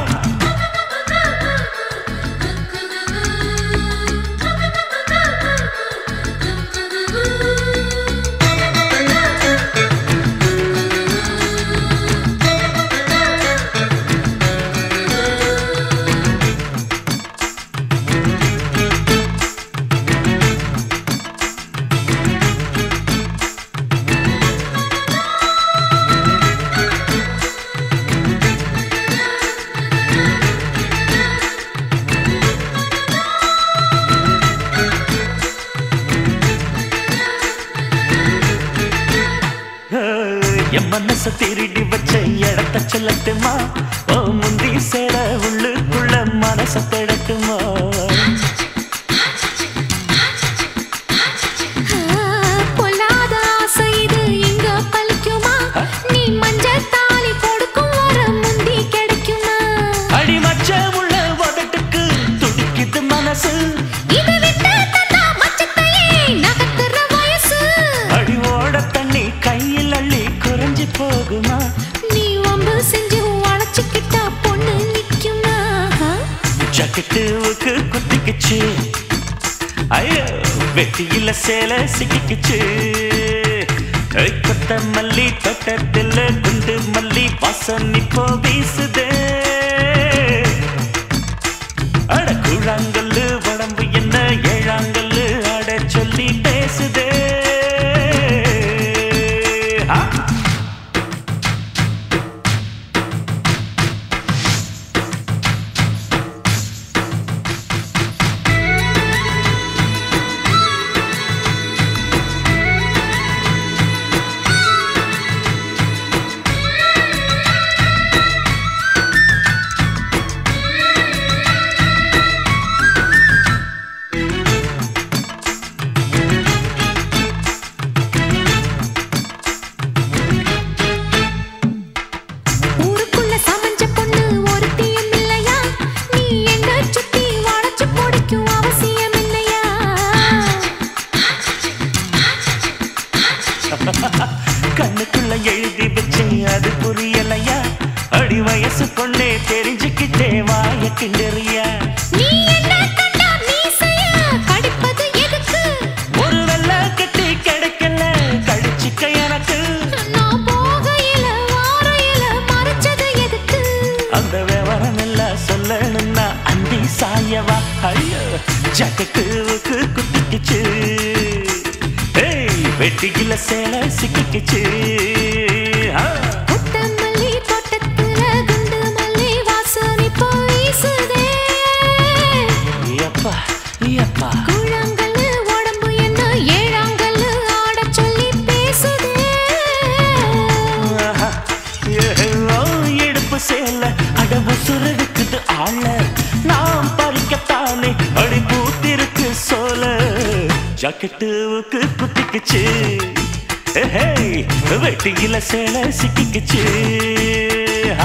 மனச திருடி வச்ச இடத்த சொல்லட்டுமா ஓ முந்தி சேர உள்ளுக்குள்ள மனச தேடட்டுமா பொல்லாத ஆசை இது இங்க பலிக்குமா நீ மஞ்சள் தாலி கொடுக்கும் வர முந்தி கிடைக்குமா அடி மச்ச உள்ள உதட்டுக்கு துடிக்குது மனசு இது விட்டு தந்தா மச்சத்தையே நகர்த்துற வயசு அடி ஓட தண்ணி கையில் அள்ளி குறைஞ்சு போகுமா நீ வம்பு செஞ்சு வளைச்சுக்கிட்டா பொண்ணு நிக்குமா ஜக்கெட்டுவுக்கு குத்திக்குச்சு ஐயோ வெட்டியில சேலை சிக்கிக்குச்சு ஐ, கொத்த மல்லி தோட்டத்தில் குண்டு மல்லி வாசம் இப்போ வீசுதே அட கூழாங்கல்லு உடம்பு என்ன ஏழாங்கல்லு அட சொல்லி பேசுதே ஆ ஊருக்குள்ள சமஞ்ச பொண்ணு ஒருத்தியும் இல்லையா நீ என்ன சுத்தி வளைச்சு பிடிக்கும் அவசியம் இல்லையா கண்ணுக்குள்ள எழுதி வச்சேன் அது புரியலையா அடி வயசு பொண்ணே தெரிஞ்சுக்கிட்டே வாய கிண்டறியா நீ என்ன கண்டா மீசைய கடிப்பது எதுக்கு ஒரு வெள்ள கட்டி கிடைக்கல கடிச்சுக்க எனக்கு நான் போகையில வாரையில மறைச்சது எதுக்கு அந்த விவரம் எல்லாம் சொல்லணும்னா அந்தி சாயவா ஐயோ ஜக்கெட்டுவுக்கு குத்திக்குச்சு ஏய் வெட்டியில சேலை சிக்கிக்குச்சு ஆ கொத்தமல்லி தோட்டத்துல குண்டு மல்லி வாசனை போய் வீசுதே எப்பா எப்பா கூழாங்கல்லு உடம்பு என்ன ஏழாங்கல்லு ஆடச் சொல்லி பேசுதே ஆஹா, ஏஹோ, இடுப்பு சேல அடவு சுரடுக்குது ஆள நாம் பறிக்கத்தானே அடி பூத்திருக்கு சோல ஜாக்கெட்டுவுக்கு குத்திக்குச்சு ஏஹே, வெட்டியில சேல சிக்கிக்குச்சு ஆ.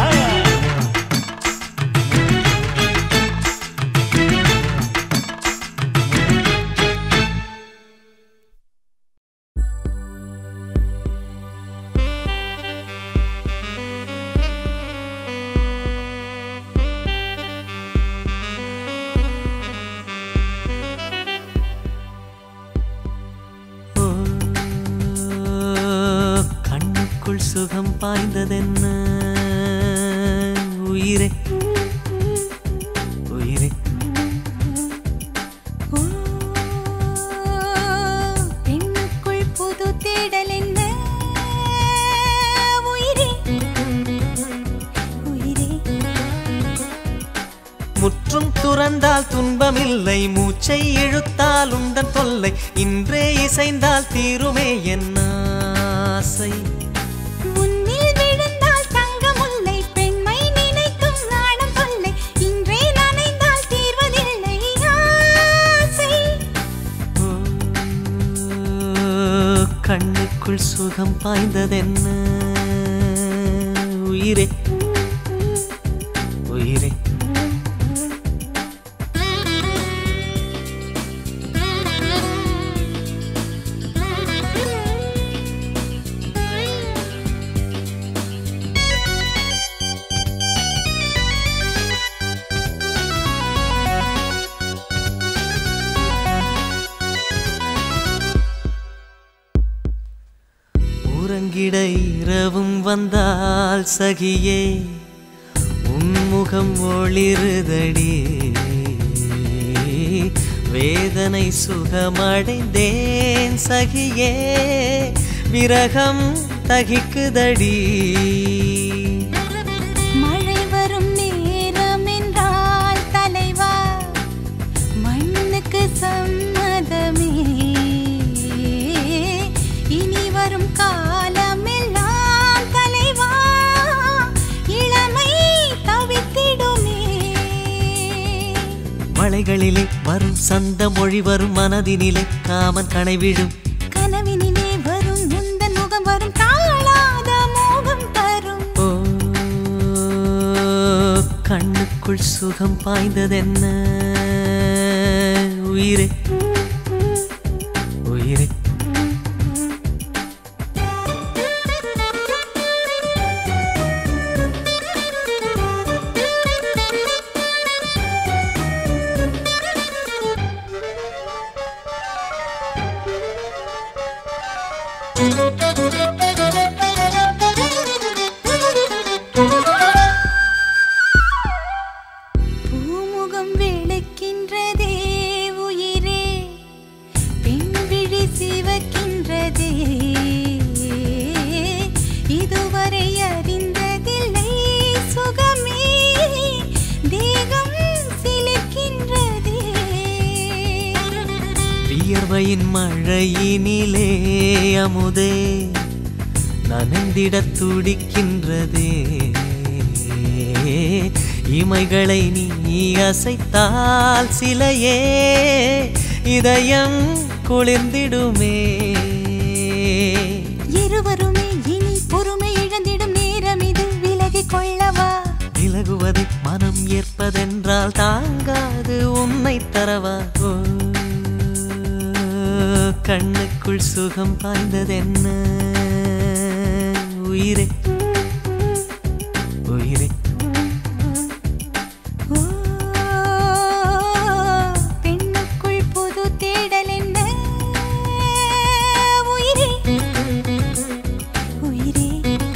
ஓ, கண்ணுக்குள் சுகம் பாய்ந்ததென்ன உயிரே உயிரே ஓ, பெண்ணுக்குள் புது தேடல் என்ன உயிரே உயிரே முற்றும் துறந்தால் துன்பமில்லை மூச்சை இழுத்தால் உந்தன் தொல்லை இன்றே இசைந்தால் தீருமே என் ஆசை முன்னில் விழுந்தால் தங்கமுல்லை பெண்மை நினைக்கும் நாணம் தொல்லை இன்றே நனைந்தால் தீர்வதில்லை ஆசை ஓ, கண்ணுக்குள் சுகம் பாய்ந்ததென்ன உயிரே உயிரே உறங்கிட இரவும் வந்தால் சகியே உன்முகம் ஒளிருதடி வேதனை சுகமடைந்தேன் சகியே விரகம் தகிக்குதடி மழை வரும் நேரம் என்றால் தலைவா மண்ணுக்கு சம்மதமே இனி வரும் காலமெல்லாம் தலைவா மலைகளிலே வரும் சந்த மொழி வரும் மனதினிலே காமன் கனை விழும் கனவினிலே வரும் முந்தன் முகம் வரும் தாழாத மோகம் தரும் ஓ கண்ணுக்குள் சுகம் பாய்ந்ததென்ன உயிரே உயிரே பூமுகம் வெளுக்கின்றதே உயிரே பெண் விழி சிவக்கின்றதே இதுவரை அறிந்ததில்லை சுகமே தேகம் சிலிர்க்கின்றதே வியர்வையின் மழையினிலே அமுதே நனைந்திடத் துடிக்கின்றதே இமைகளை நீ அசைத்தால் சிலையே இதயம் குளிர்ந்திடுமே இருவருமே இனி பொறுமை இழந்திடும் நேரம் இது விலகிக் கொள்ளவா விலகுவதை மனம் ஏற்பதென்றால் தாங்காது உன்னை தரவா ஓ, கண்ணுக்குள் சுகம் பாய்ந்ததென்ன உயிரே உயிரே ஓ, பெண்ணுக்குள் புது தேடல் என்ன உயிரே உயிரே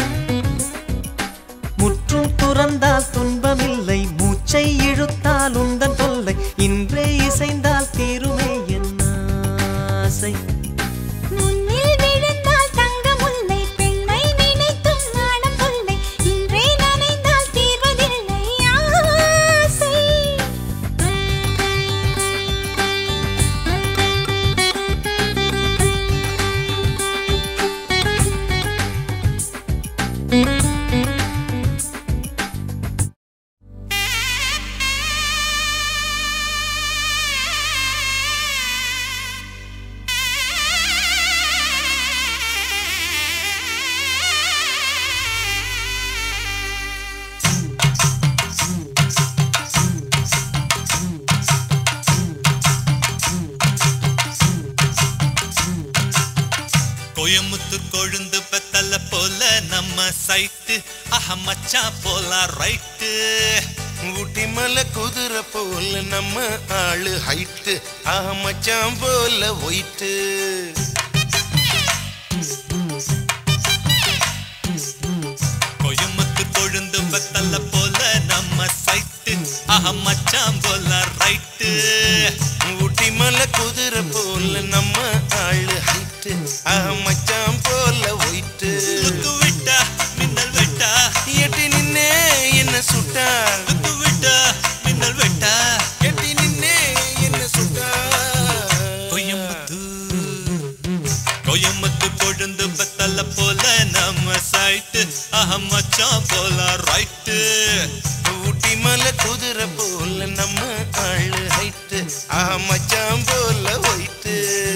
முற்றும் துறந்தால் துன்பமில்லை மூச்சை இழுத்தால் உந்தன் தொல்லை இன்றே இசைந்தால் தீருமே என் ஆசை முன்னில் விழுந்தால் தங்கமுல்லை பெண்மை நினைத்தும் நாணம் கொள்ளை இன்றே நனைந்தால் தீர்வதில்லை ஆசை கோயமுத்தூர் கொழுந்து பெத்தல போல நம்ம சைட்டு ஆஹா மச்சான் போல ரைட்டு ஊட்டி மலை குதிரை போல நம்ம ஆளு ஹைட்டு ஆக மச்சான் போல ஒயிட்டு கோயமுத்தூர் கொழுந்து பெத்தல போல நம்ம சைட்டு ஆஹா மச்சான் போல ரைட்டு ஊட்டி மலை குதிரை போல நம்ம ஆளு ஹைட்டு ஆக மச்சான் போல ஒயிட்டு முத்து விட்டா மின்னல் வெட்டா எட்டி நின்னே என்ன சுட்டா முத்து விட்டா மின்னல் வெட்டா எட்டி நின்னே என்ன சுட்டா கோயம்புத்தூர் கோயம்புத்தூர் கொழுந்து பெத்தல போல நம்ம சைட்டு ஆஹா மச்சான் போல ரைட்டு ஊட்டி மலை குதிரை போல நம்ம ஆளு ஹைட்டு ஆக மச்சான் போல ஒயிட்டு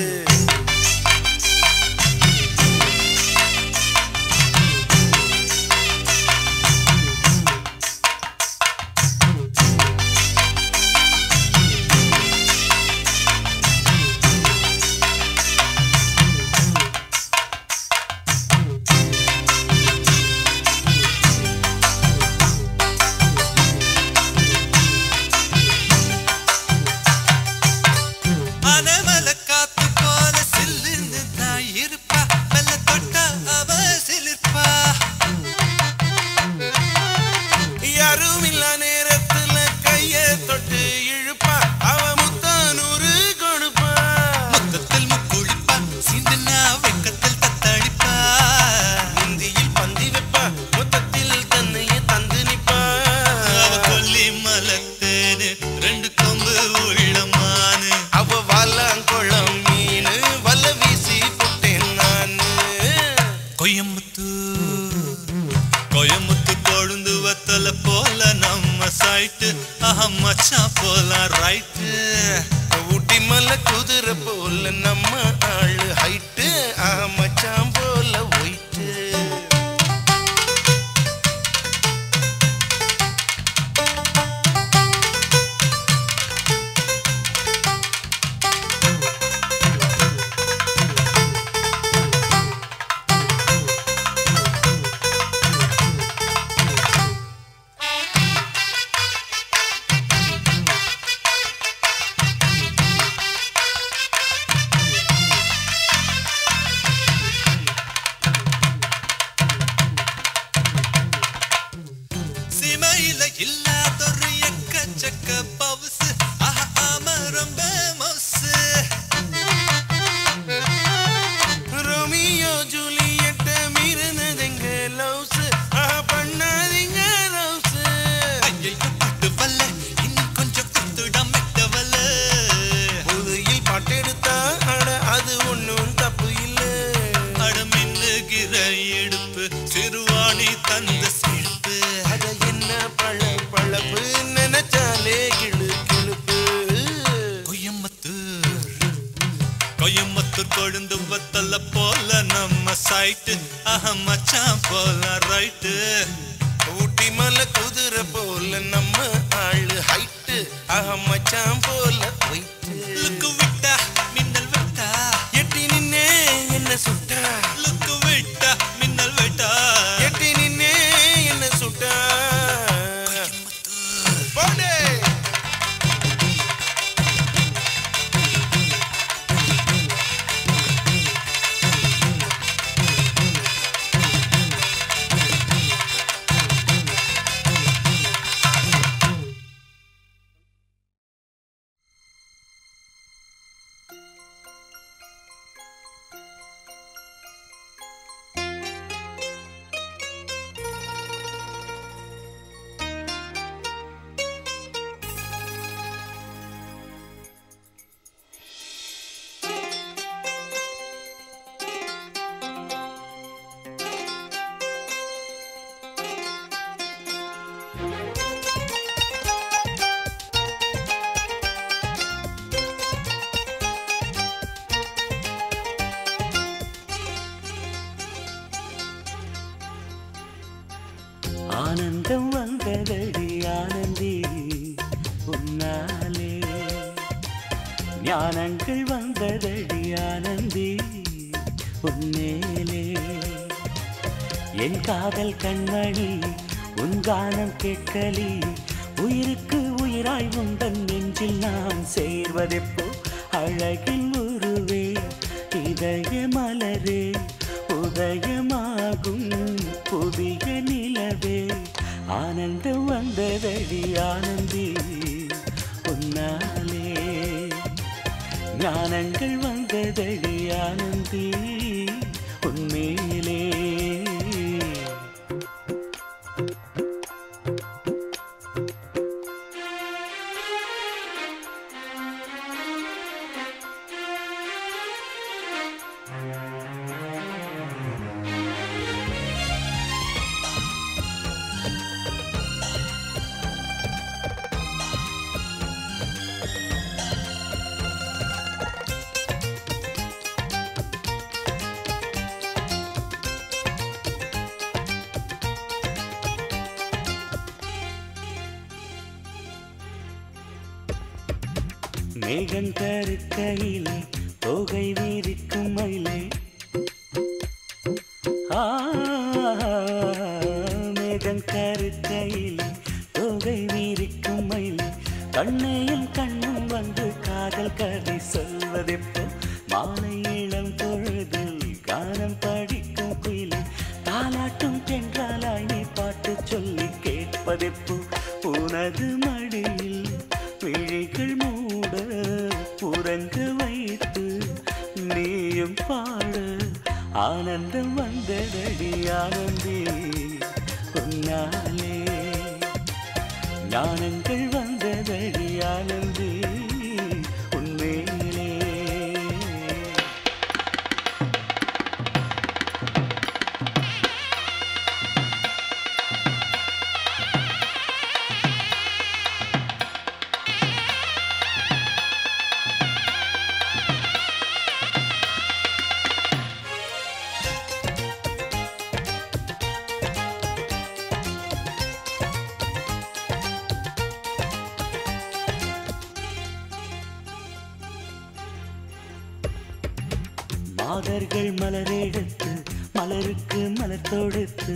அனமல காத்து போல சில்லுன்னு தான் இருப்பா மெல்ல தொட்டா அவ சிலிர்ப்பா யாரும் இல்ல நேரத்துல கைய தொட்டு இழுப்பா அவ முத்தானூறு கொடுப்பா மொத்தத்தில் முக்குளிப்பா சிந்துனா வெக்கத்தில் தத்தளிப்பா முந்தியில் பந்தி வைப்பா மொத்தத்தில் தன்னையே தந்து நிப்பா அவ கொல்லி மலத்தேனு ரெண்டு கொம்பு உள்ளமானு அவ வாலாங்குளம் மீனு வல வீசி போட்டேன் நானு கோயம்புத்தூர் கோயம்புத்தூர் கொழுந்து வத்தல போல நம்ம சைட்டு ஆஹா மச்சான் போலாம் ரைட்டு ஊட்டி மலை குதிரை போல நம்ம ஆளு ஹைட்டு ஆஹா மச்சான் போல ஒயிட்டு சீமையில இல்லாதொரு எக்கச்சக்க பவுசு ஆஹா ஆமா ரொம்ப மவுசு ரோமியோ ஜூலியட்ட மீறினதுங்க லவ்ஸ் ஆஹா பண்ணாதீங்க லவ்ஸ் ஐயையோ பட்டு வல்ல இன்னும் கொஞ்சம் குத்துடா மெட்ட வல்ல புதையில் பாட்டெடுத்தா அட அது ஒண்ணும் தப்பு இல்ல அட மின்னுகிற இடுப்பு சிறுவாணி தந்த சிரிப்பு அட என்ன பழ பழப்பு நினைச்சாலே கிளு கிளுப்பு கோயம்புத்தூர் கோயம்புத்தூர் கொழுந்து வத்தல போல நம்ம சைட்டு ஆஹா மச்சான் போல ரைட்டு ஊட்டி மலை குதிரை போல நம்ம ஆளு ஹைட்டு ஆஹா மச்சான் போல ஒயிட்டு லுக்கு விட்டா மின்னல் விட்டா எட்டி நின்னே என்ன சுட்டா லுக்கு விட்டா மின்னல் விட்டா எட்டி நின்னே என்ன சுட்டா போடே ஆனந்தம் வந்ததடி ஆனந்தி உன்னாலே ஞானங்கள் வந்ததடி ஆனந்தி உன்னேலே என் காதல் கண்மணி உன் கானம் கேட்கலி உயிருக்கு உயிராய் உந்தன் நெஞ்சில் நாம் சேர்வதெப்போ அழகில் உருவே இதய மலரே உதயமாகும் புதிய நிலவே ஆனந்தம் வந்ததடி ஆனந்தி உன்னாலே ஞானங்கள் வந்ததடி ஆனந்தி உன்மேலே மேகம் கருக்கையிலே தொகை வீரிக்கும் மயிலே ஆ, மேகம் கருக்கையிலே தொகை வீரிக்கும் மயிலே கண்ணையும் கண்ணும் வந்து காதல் கதை சொல்வதெப்போ மாலை இளம் பொழுதில் கானம் படிக்கும் குயிலே தாலாட்டும் தென்றாலாய் நீ பாட்டு சொல்லி கேட்பதெப்போ உனது மடியில் விழிகள் மூட உறங்க வைத்து நீயும் பாட ஆனந்தம் வந்ததடி ஆனந்தி உன்னாலே ஞானங்கள் வந்ததடி ஆனந்தி உன்மேலே மாதர்கள் மலரெடுத்து மலருக்கு மலர் தொடுத்து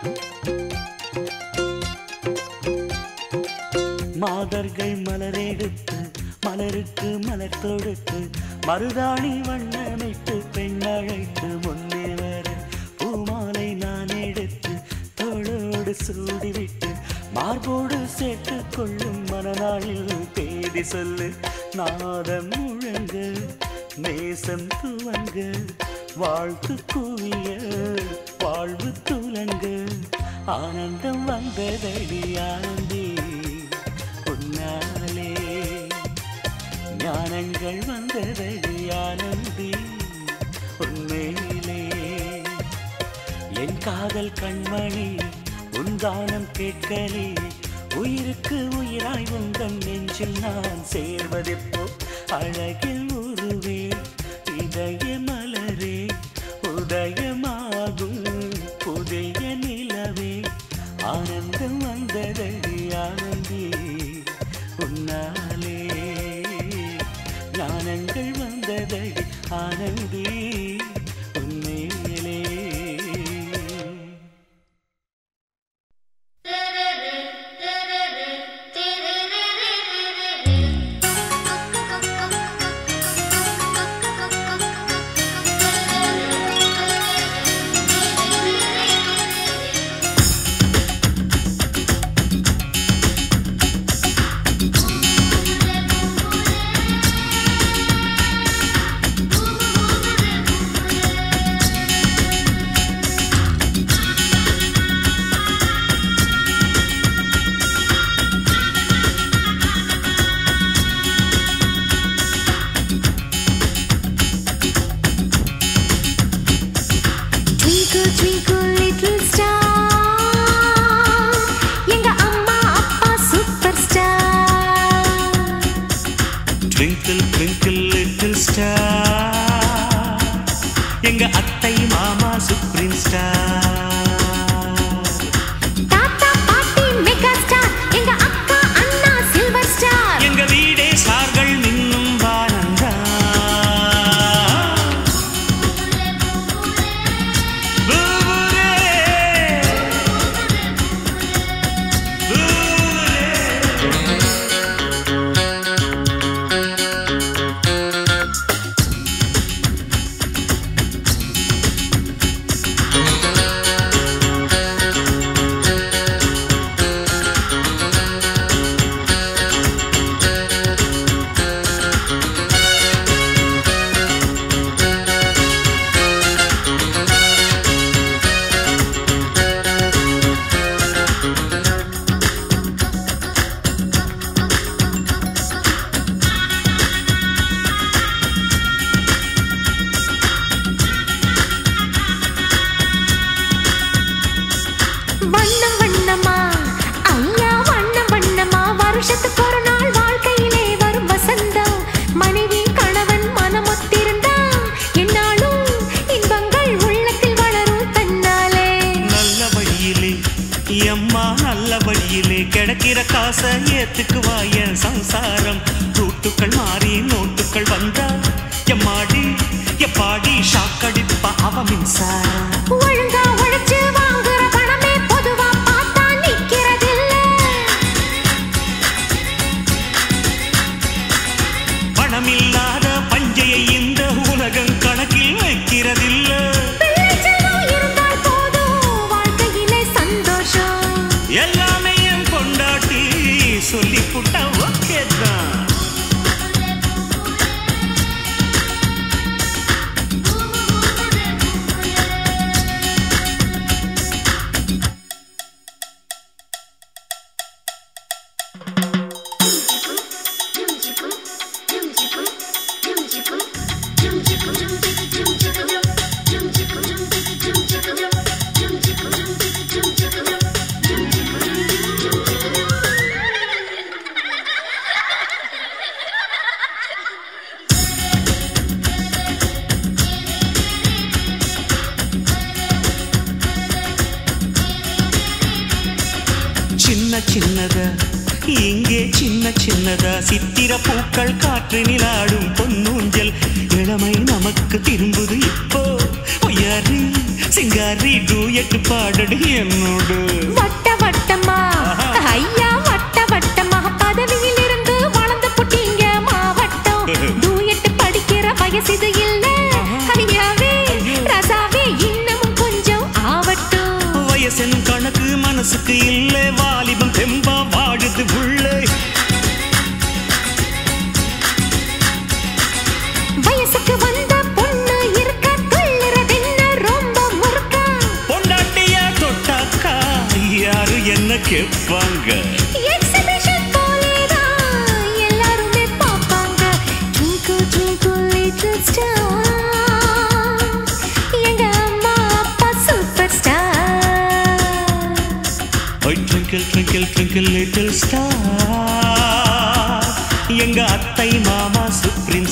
மாதர்கள் மலரெடுத்து மலருக்கு மலர் தொடுத்து மருதாணி வண்ணமிட்டு பெண்ணழைத்து முன்னே வர பூமாலை நான் எடுத்து தோளோடு சூடிவிட்டு மார்போடு சேர்த்து கொள்ளும் மனநாளில் தேதி சொல்லு நாதம் முழங்கு நேசம் துவங்க வாழ்த்து குவிய வாழ்வு துலங்கு ஆனந்தம் வந்ததடி ஆனந்தி உன்னாலே ஞானங்கள் வந்ததடி ஆனந்தி உன்மேலே என் காதல் கண்மணி உன் கானம் கேட்கலே உயிருக்கு உயிராய் உந்தன் நெஞ்சில் நான் சேர்வதெப்போ அழகில் உருவே இதய மலரே உதயமாகும் புதிய நிலவே ஆனந்தம் வந்ததடி ஆனந்தி உன்னாலே ஞானங்கள் வந்ததடி Anandhi உன்மேலே Twinkle, twinkle, little star. எங்க அம்மா அப்பா super star twinkle twinkle little star எங்க அத்தை மாமா சுப்ரீம் ஸ்டார் தாத்தா பாட்டி மெகா ஸ்டார் எங்க அக்கா அண்ணா சில்வர் ஸ்டார் எங்க வீடே ஸ்டார்கள் மின்னும் வானந்தா பூவுரே, பூவுரே. வண்ணம் வண்ணமா ஐயா வண்ணம் வண்ணமா வருஷத்துக்கு ஒரு நாள் வாழ்க்கையிலே வரும் வசந்தம் மனைவி கணவன் மனமொத்திருந்தா என்னாலும் இன்பங்கள் உள்ளத்தில் வளரும் தன்னாலே நல்ல வழியிலே எம்மா நல்ல வழியிலே கிடைக்கிற காசை ஏத்துக்குவாய சம்சாரம் ரூட்டுக்கள் மாறி நோட்டுக்கள் வந்தா எம்மாடி எப்பாடி ஷாக்கடிப்பா அவ மின்சாரம் ஒழுங்கா உழைச்சு வாங்குற பணமே பொதுவா பார்த்தா நிக்கிறதில்ல பணமில்லாத பஞ்சையை இந்த உலகம் கணக்கில் வைக்கிறதில்ல பிள்ளை செல்வம் இருந்தால் போதும் வாழ்க்கையிலே சந்தோஷம் எல்லாமே என் கொண்டாட்டி சொல்லி புட்டா ஓகே தான் சின்ன சின்னத இங்கே சின்ன சின்னதா சித்திர பூக்கள் காற்றினில் ஆடும் பொன்னூஞ்சல் இளமை நமக்கு திரும்புது இப்போ ஒய்யாரி சிங்காரி டூயட்டு பாடடு என்னோடு வட்ட வட்டமா ஐயா வட்ட வட்டமா பதவியில் இருந்து வளர்ந்து புட்டீங்க மாவட்டம் டூயட் படிக்கிற வயசு இது இல்ல ஐயாவே ரசாவே இன்னமும் கொஞ்சம் ஆவட்டும் வயசெனும் கணக்கு மனசுக்கு இல்லை வாலிபம் தெம்பா வாழுது உள்ளே வயசுக்கு வந்த பொண்ணு இருக்க துள்ளுறதென்ன ரொம்ப முறுக்கா பொண்டாட்டிய தொட்டாக்கா யாரு என்ன கேட்பாங்க எக்ஸிபிஷன் போலேதான் எல்லாருமே பார்ப்பாங்க ட்விங்கிள் ட்விங்கிள் லிட்டில் ஸ்டார் எங்க அம்மா அப்பா super star twinkle twinkle twinkle little star எங்க அத்தை மாமா சுப்ரீம்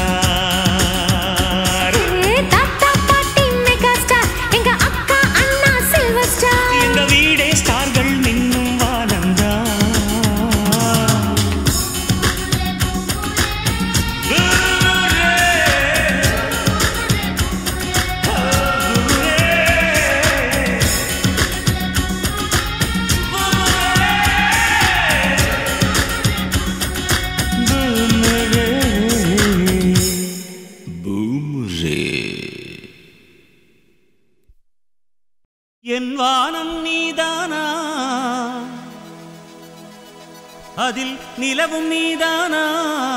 ஸ்டார் தாத்தா பாட்டி மெகா ஸ்டார் எங்க அக்கா அண்ணா சில்வர் ஸ்டார் எங்க வீடே ஸ்டார்கள் மின்னும் வானந்தா என் வானம் நீதானா அதில் நிலவும் நீதானா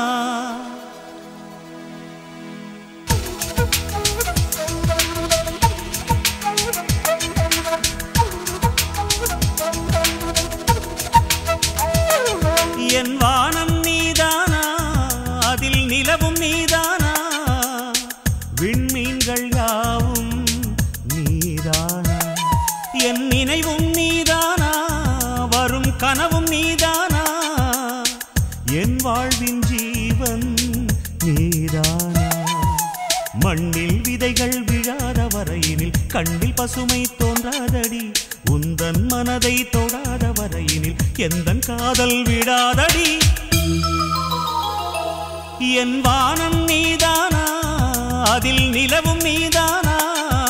என் வானம் நீதானா அதில் நிலவும் நீதானா விண்மீன்கள் யாவும் நீதானா என் நினைவும் நீதானா வரும் கனவும் நீதானா என் வாழ்வின் ஜீவன் நீதானா மண்ணில் விதைகள் விழாத வரையினில் கண்ணில் பசுமை தோன்றாதடி உந்தன் மனதை தொடாத வரையினில் எந்தன் காதல் விடாதடி என் வானம் நீதானா அதில் நிலவும் நீதானா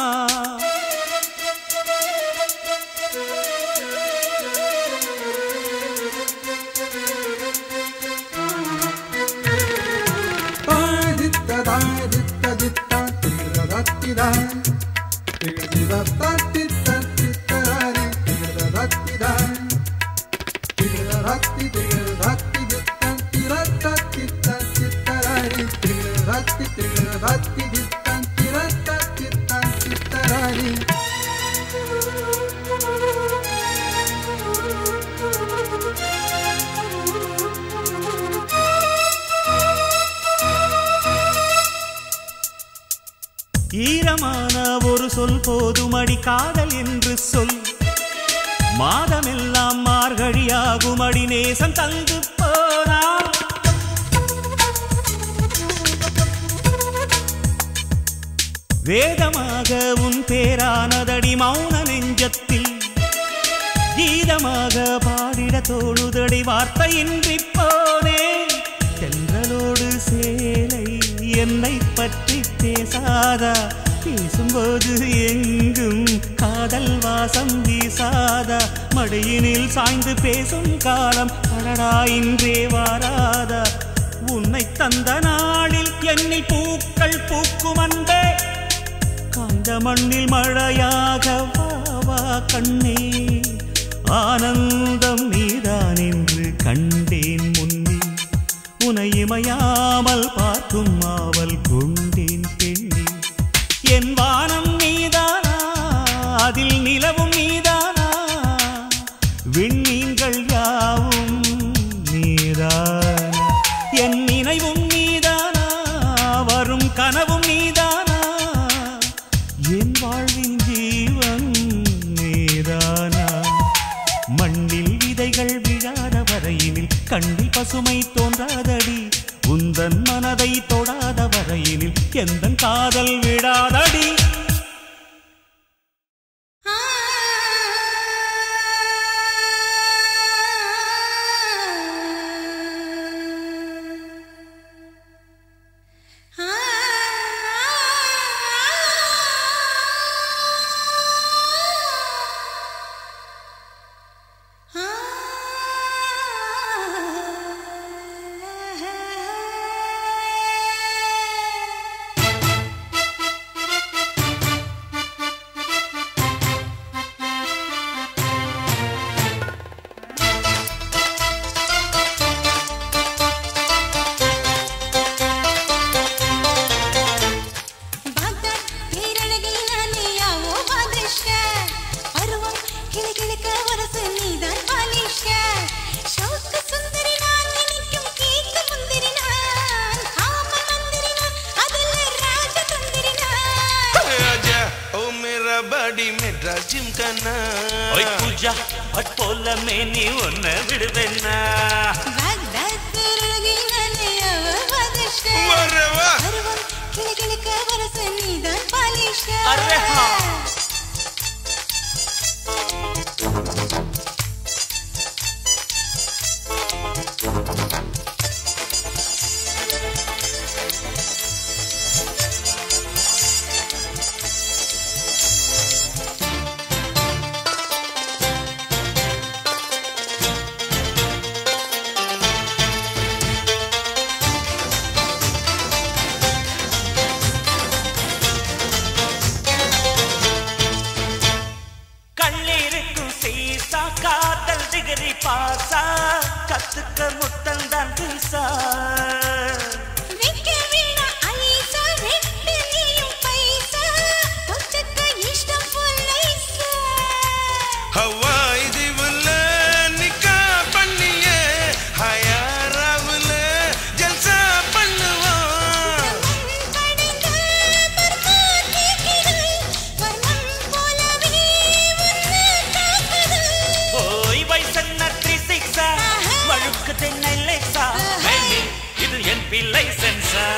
ஈரமான ஒரு சொல் போதுமடி காதல் என்று சொல் மாதமெல்லாம் மார்கழியாகுமடி நேசம் தந்து போனால் வேதமாக உன் பேரானதடி மௌன நெஞ்சத்தில் கீதமாக பாடிட தோழுதடி வார்த்தையின்றி போனே தென்றலோடு சேலை என்னை பற்றி பேசாதா பேசும்போது எங்கும் காதல் வாசம் வீசாதா மடியினில் சாய்ந்து பேசும் காலம் அடடா இன்றே வாராதா உன்னை தந்த நாளில் என்னில் பூக்கள் பூக்கும் அன்பே காந்த மண்ணில் மழையாக வா வா கண்ணே ஆனந்தம் நீதான் என்று கண்டேன் முன்னே உனை இமையாமல் பார்க்கும் ஆவல் கொண்டேன் பெண்ணே என் வானம் நீதானா அதில் நிலவும் நீதானா விண்மீன்கள் யாவும் நீதானா என் நினைவும் நீதானா வரும் கனவும் நீதானா என் வாழ்வின் ஜீவன் நீதானா மண்ணில் விதைகள் விழாத வரையினில் கண்ணில் பசுமை தோன்றாதடி உந்தன் மனதை தொடாத வரையினில் எந்தன் காதல் விடாதடி ஆ மெட்ராஸ் ஜிம் கண்ணா ஓய் பூஜா பட் போல மேனி ஒன்ன விடுவேன்னா வரவா அரே ஹா. கள்ளிருக்கும் சீசா காதல் டிகிரி பாசா கத்துக்க முத்தந்தான் பீசா ஹவாய் தீவுல நிக்கா பண்ணியே ஹயாராவுல ஜல்சா பண்ணுவான் ஓய் வயசன்ன த்ரீ சிக்ஸா வழுக்கு தென்னை லேசா மேனி இது என் பிள்ளை சென்சா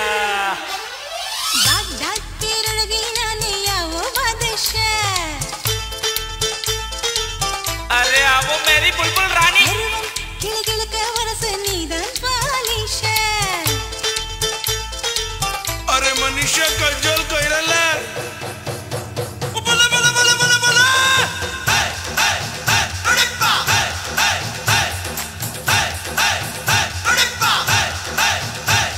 அரே அவோ மேரி புல்புல் ராணி अरे मनीषा कजल कइरला बोला बोला बोला बोला बोला हाय हाय हाय अड़प्पा हाय हाय हाय हाय हाय हाय अड़प्पा हाय हाय हाय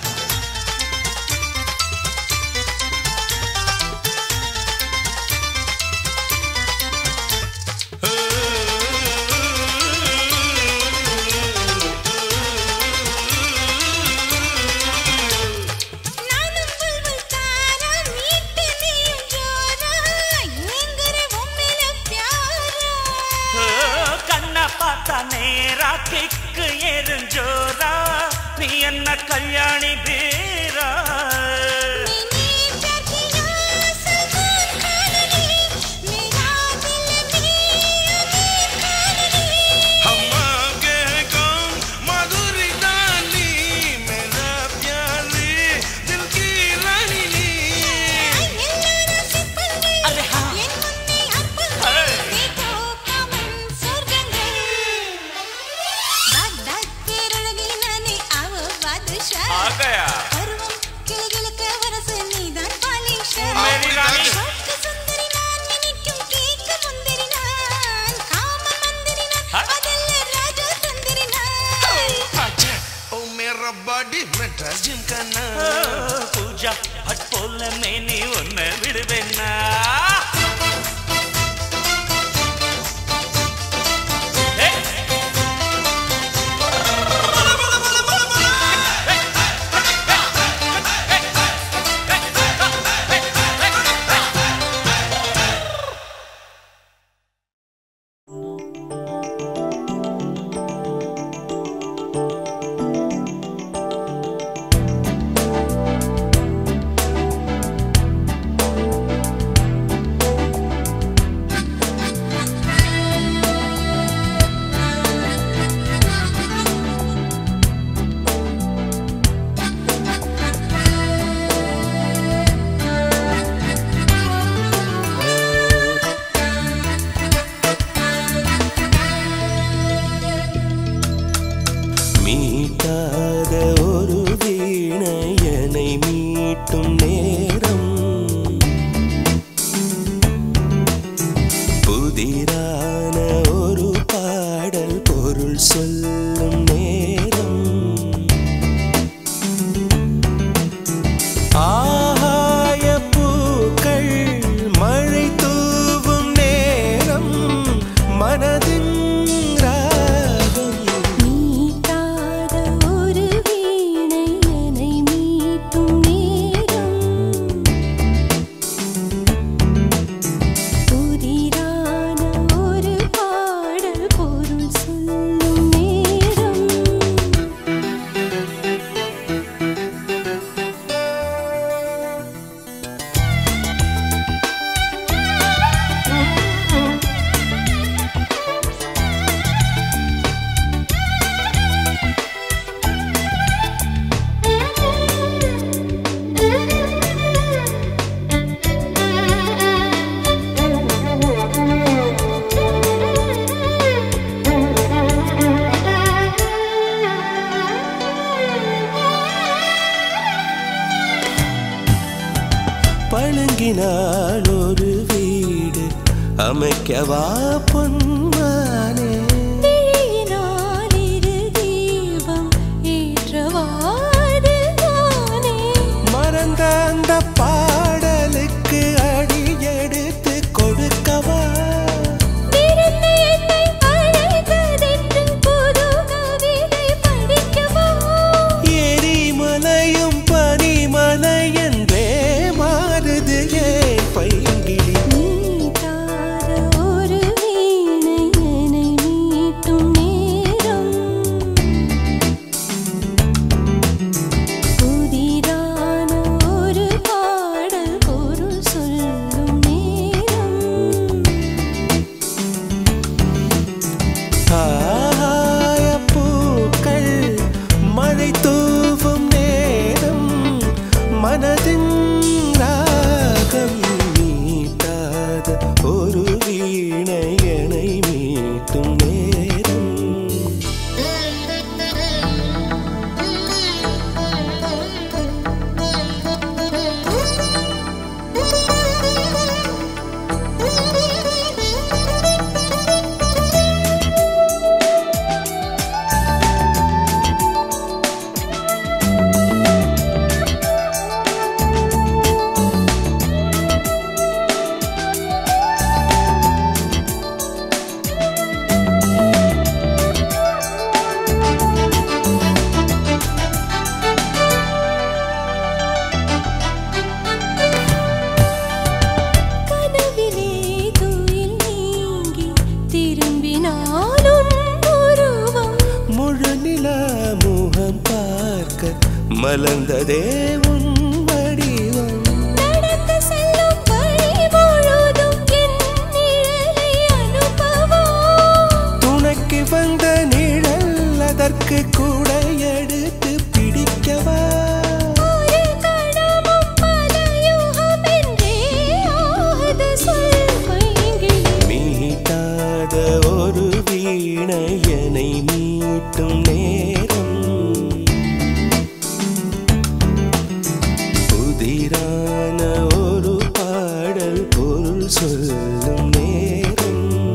ஓ, கண்ணை பார்த்தா நேரா கிக்கு எரிஞ்சோரா நீ என்ன கல்யாணி பீரா हम्मा के कौन माधुरी दानी मेरा प्यारी दिल की रानी नी அரே ஹா आ गया मेरी रानी अच्छा ओ मेरा बॉडी मेट्रास जिम का ஓ, नाम பூஜா பட் போல மேனி ஒன்ன விடுவேன்னா ஏய், மீட்டாத ஒரு வீணையனை மீட்டும் நேரம் புதிரான ஒரு பாடல் பொருள் சொல்லும் நேரம் ஆகாய பூக்கள் மழை தூவும் நேரம் மனதின் ராகம் மீட்டாத ஒரு வீணை என்னை மீட்டும் நேரம் புதிரான ஒரு பாடல் பொருள் சொல்லும் நேரம் வைக்கவா பொன்மானே விழியினால் இரு தீபம் ஏற்றவாது நானே மறந்த அந்த பாடலுக்கு அடி எடுத்து கொடுக்கவா விருந்து என்னை அழைத்ததென்று புது கவிதை படிக்கவா எரிமலையும் பனிமலை என்றே மாறுது ஏன் பைங்கிளி நீட்டாத ஒரு வீணை என்னை மீட்டும் நேரம் புதிதான ஒரு பாடல் பொருள் சொல்லும் நேரம் ஆய பூக்கள் மழை தூவும் நேரம் மனதின் ராகம் மீட்டாத ஒரு வீணையனை மீட்டும் நேரம் கனவிலே துயில் நீங்கி திரும்பினாலும் உருவம் முழு நிலா முகம் பார்க்க மலர்ந்ததே உன் வடிவம் நடந்து செல்லும் வழி முழுதும் என் நிழலை அனுபவம் துணைக்கு வந்த நிழல் அதற்கு கூட எடுத்து பிடிக்கவா ஒரு கணமும் பல யுகம் என்றே ஆகுது சொல் பைங்கிளி மீட்டாத ஒரு வீணையனை மீட்டும் நேரம் புதிரான ஒரு பாடல் பொருள் சொல்லும் நேரம்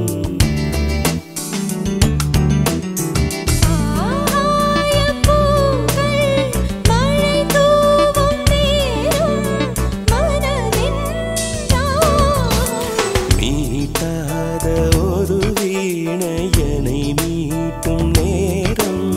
ஆயப்பூக்கள் மழை தூவும் நேரம் மனதின் தாகம் மீட்டாத ஒரு வீணையனை மீட்டும் நேரம்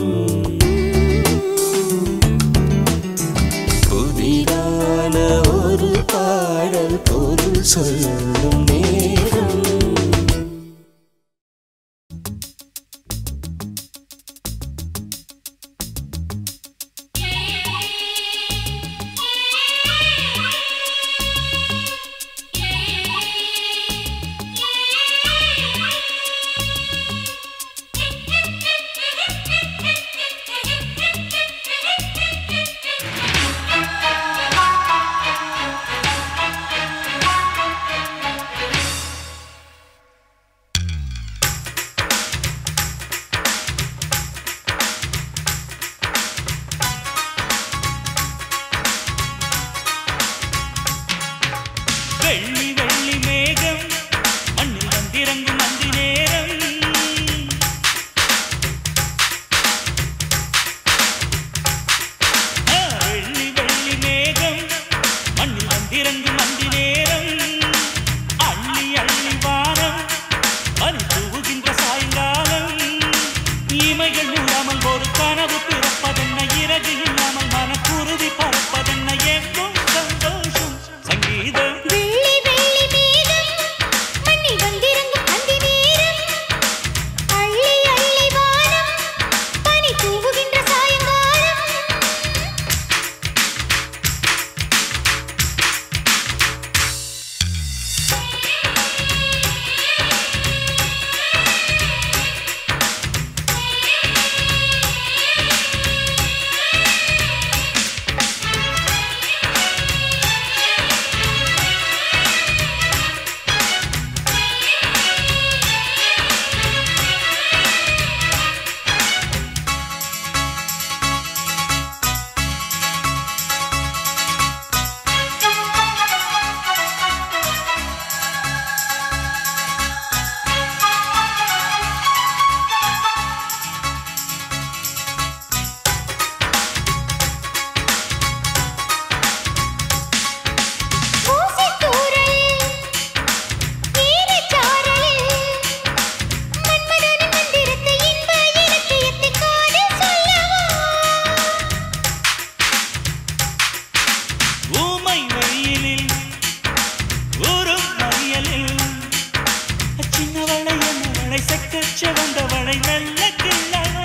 மெல்ல கிள்ளவா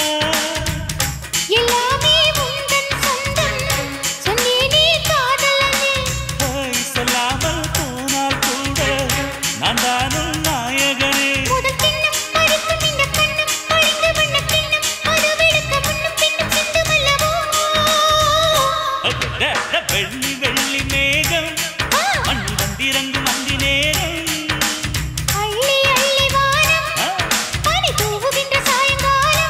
எல்லாமே உந்தன் சொந்தம் சொன்னேனே காதலனே போய் சொல்லாமல் போனால் கூட நான் தானும் நாயகனே முதல் கிண்ணம் பறிக்கும் இந்த கண்ணம் பறிந்து வண்ண கிண்ணம் அது வெளுக்க முன்னும் பின்னும் சிந்தும் அல்லவோ அட, அட, வெள்ளி வெள்ளி மேகம் மண்ணு வந்திறங்கும் அந்தி நேரம் அள்ளி அள்ளி வானம் ஆ, பனி தூவுகின்ற சாயங்காலம்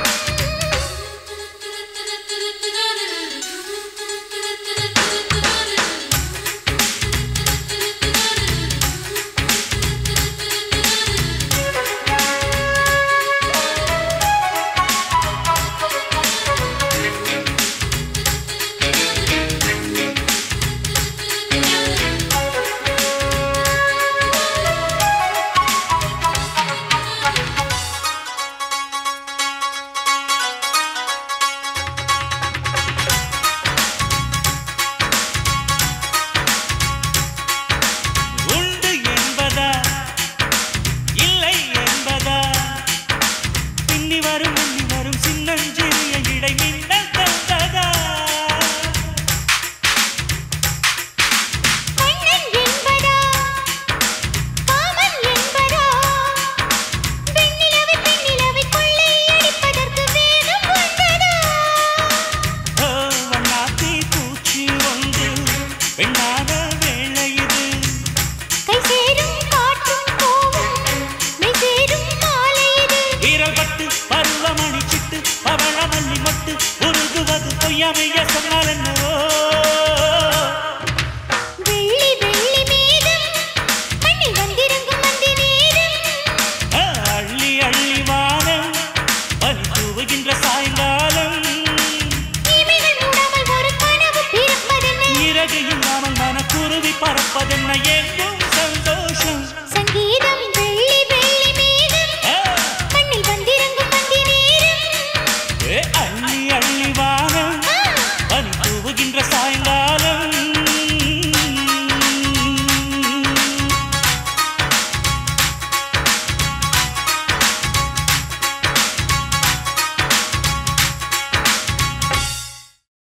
உண்டு என்பதா இல்லை என்பதா பின்னி வரும் முன்னி வரும் சின்னஞ்சிறிய இடை மின்னல் தந்ததா கண்ணன் என்பதா காமன் என்பதா வெண்ணிலவை பெண்ணிலவை கொள்ளை அடிப்பதற்கு வேகம் வந்ததா ஓ, வண்ணாத்தி பூச்சி ஒன்று பெண்ணாத வேளை இது கை சேரும் காற்றும் போவும் மெய் சேரும் மாலை இது வீரல் பட்டு பருவமணி சிட்டு பவள மல்லி மொட்டு உருகுவது பொய்யாமைய சொன்னால் என்னவோ வெள்ளி வெள்ளி மேகம் மண்ணில் வந்திறங்கும் மந்தி நேரம் ஆ, அள்ளி அள்ளி வானம் பனி தூவுகின்ற சாயங்காலம் இமைகள் மூடாமல் ஒரு கனவு பிறப்பதென்ன இறகு இல்லாமல் மனக்குருவி பறப்பதென்ன எங்க